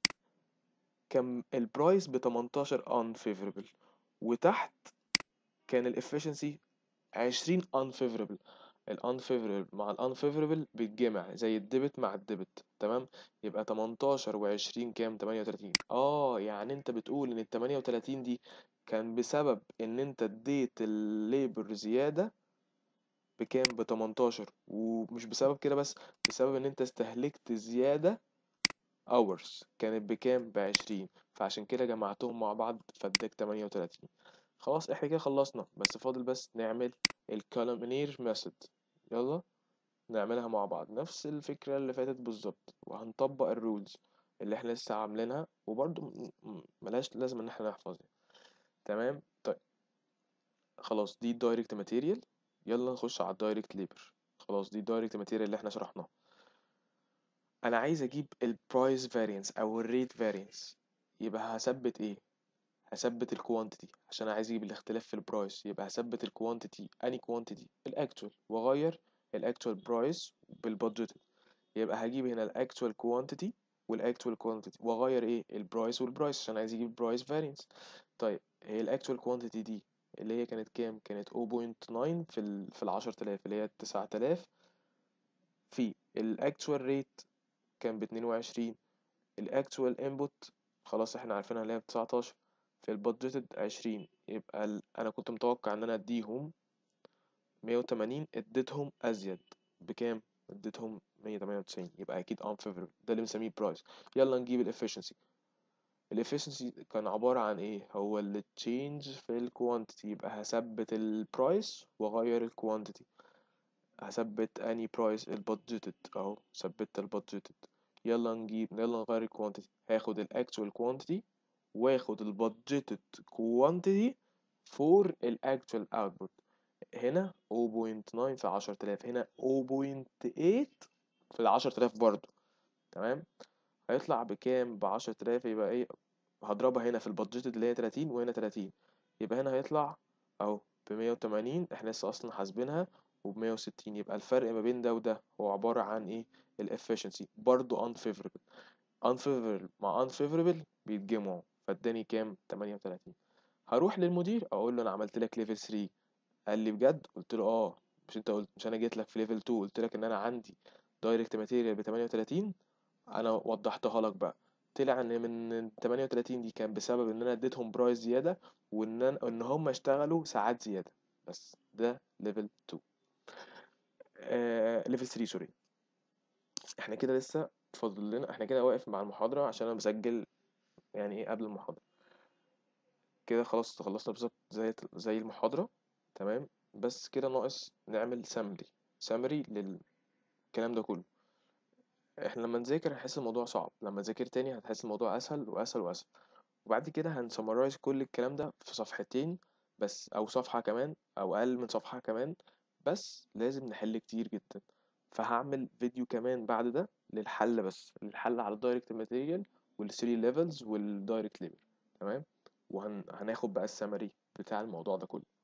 A: كان البرايس ب 18 unfavorable وتحت كان الافشنسي 20 unfavorable ال unfavorable مع ال unfavorable بيتجمع زي الديبت مع الديبت تمام يبقى 18 و20 كام 38 اه يعني انت بتقول ان ال 38 دي كان بسبب ان انت اديت الليبر زيادة بكام ب 18 ومش بسبب كده بس بسبب ان انت استهلكت زيادة hours كانت بكام ب 20 فعشان كده جمعتهم مع بعض فاداك 38 خلاص احنا كده خلصنا بس فاضل بس نعمل الكولومينير ميثود يلا نعملها مع بعض نفس الفكرة اللي فاتت بالظبط وهنطبق الرولز اللي احنا لسه عاملينها وبرضو ملهاش لازم ان احنا نحفظها تمام طيب خلاص دي الدايركت ماتيريال يلا نخش على الدايركت ليبر خلاص دي الدايركت ماتيريال اللي احنا شرحناها انا عايز اجيب البرايس فاريانس او الريت فاريانس يبقى هثبت ايه هثبت الكوانتيتي عشان عايز اجيب الاختلاف في البرايس يبقى هثبت الكوانتيتي اني كوانتيتي الاكتوال واغير الاكتوال برايس بالبادجيتد يبقى هجيب هنا الاكتوال كوانتيتي والاكتوال كوانتيتي واغير ايه البرايس والبرايس عشان عايز اجيب برايس فاريانس طيب هي الاكتوال كوانتيتي دي اللي هي كانت كام كانت 0.9 في ال في ال 10000 اللي هي 9000 في الاكتوال ريت كان ب 22 الاكتوال انبوت خلاص احنا عارفينها اللي هي ب 19 في البادجيتد 20 يبقى ال... انا كنت متوقع ان انا اديهم 180 اديتهم ازيد بكام اديتهم 198 يبقى اكيد unfavorable ده اللي بنسميه برايس يلا نجيب الافشنسي الافشنسي كان عبارة عن ايه هو اللي تشينج في الكوانتيتي يبقى هثبت البرايس واغير الكوانتيتي هثبت اني برايس البادجيتد اهو ثبت البادجيتد يلا نجيب يلا نغير الكوانتيتي هاخد الاكتوال كوانتيتي واخد البادجيتد كوانتيتي فور الاكتوال اوتبوت هنا 0.9 في 10000 هنا 0.8 في ال 10000 برضو تمام هيطلع بكام ب 10000 يبقى ايه هضربها هنا في البادجيتد اللي هي 30 وهنا 30 يبقى هنا هيطلع اهو ب 180 احنا لسه اصلا حاسبينها وب 160 يبقى الفرق ما بين ده وده هو عبارة عن ايه الافشنسي برضو unfavorable unfavorable مع unfavorable بيتجمعوا فاداني كام 38 هروح للمدير اقول له انا عملت لك ليفل 3 قال لي بجد قلت له اه مش انت قلت مش انا جيت لك في ليفل 2 قلت لك ان انا عندي دايركت ماتيريال ب 38 انا وضحتها لك بقى طلع ان من 38 دي كان بسبب ان انا اديتهم برايس زياده وان أنا ان هم اشتغلوا ساعات زياده بس ده ليفل 2 آه ليفل 3 سوري احنا كده لسه اتفضل لنا احنا كده واقف مع المحاضره عشان انا مسجل يعني ايه قبل المحاضره كده خلاص خلصنا بالظبط زي زي المحاضره تمام بس كده ناقص نعمل سامري سامري للكلام ده كله احنا لما نذاكر هنحس الموضوع صعب لما نذاكر تاني هتحس الموضوع اسهل واسهل واسهل وبعد كده هنسمرايز كل الكلام ده في صفحتين بس او صفحة كمان او اقل من صفحة كمان بس لازم نحل كتير جدا فهعمل فيديو كمان بعد ده للحل بس للحل على الدايركت ماتيريال والثري ليفلز والدايركت ليفل تمام وهناخد بقى السمري بتاع الموضوع ده كله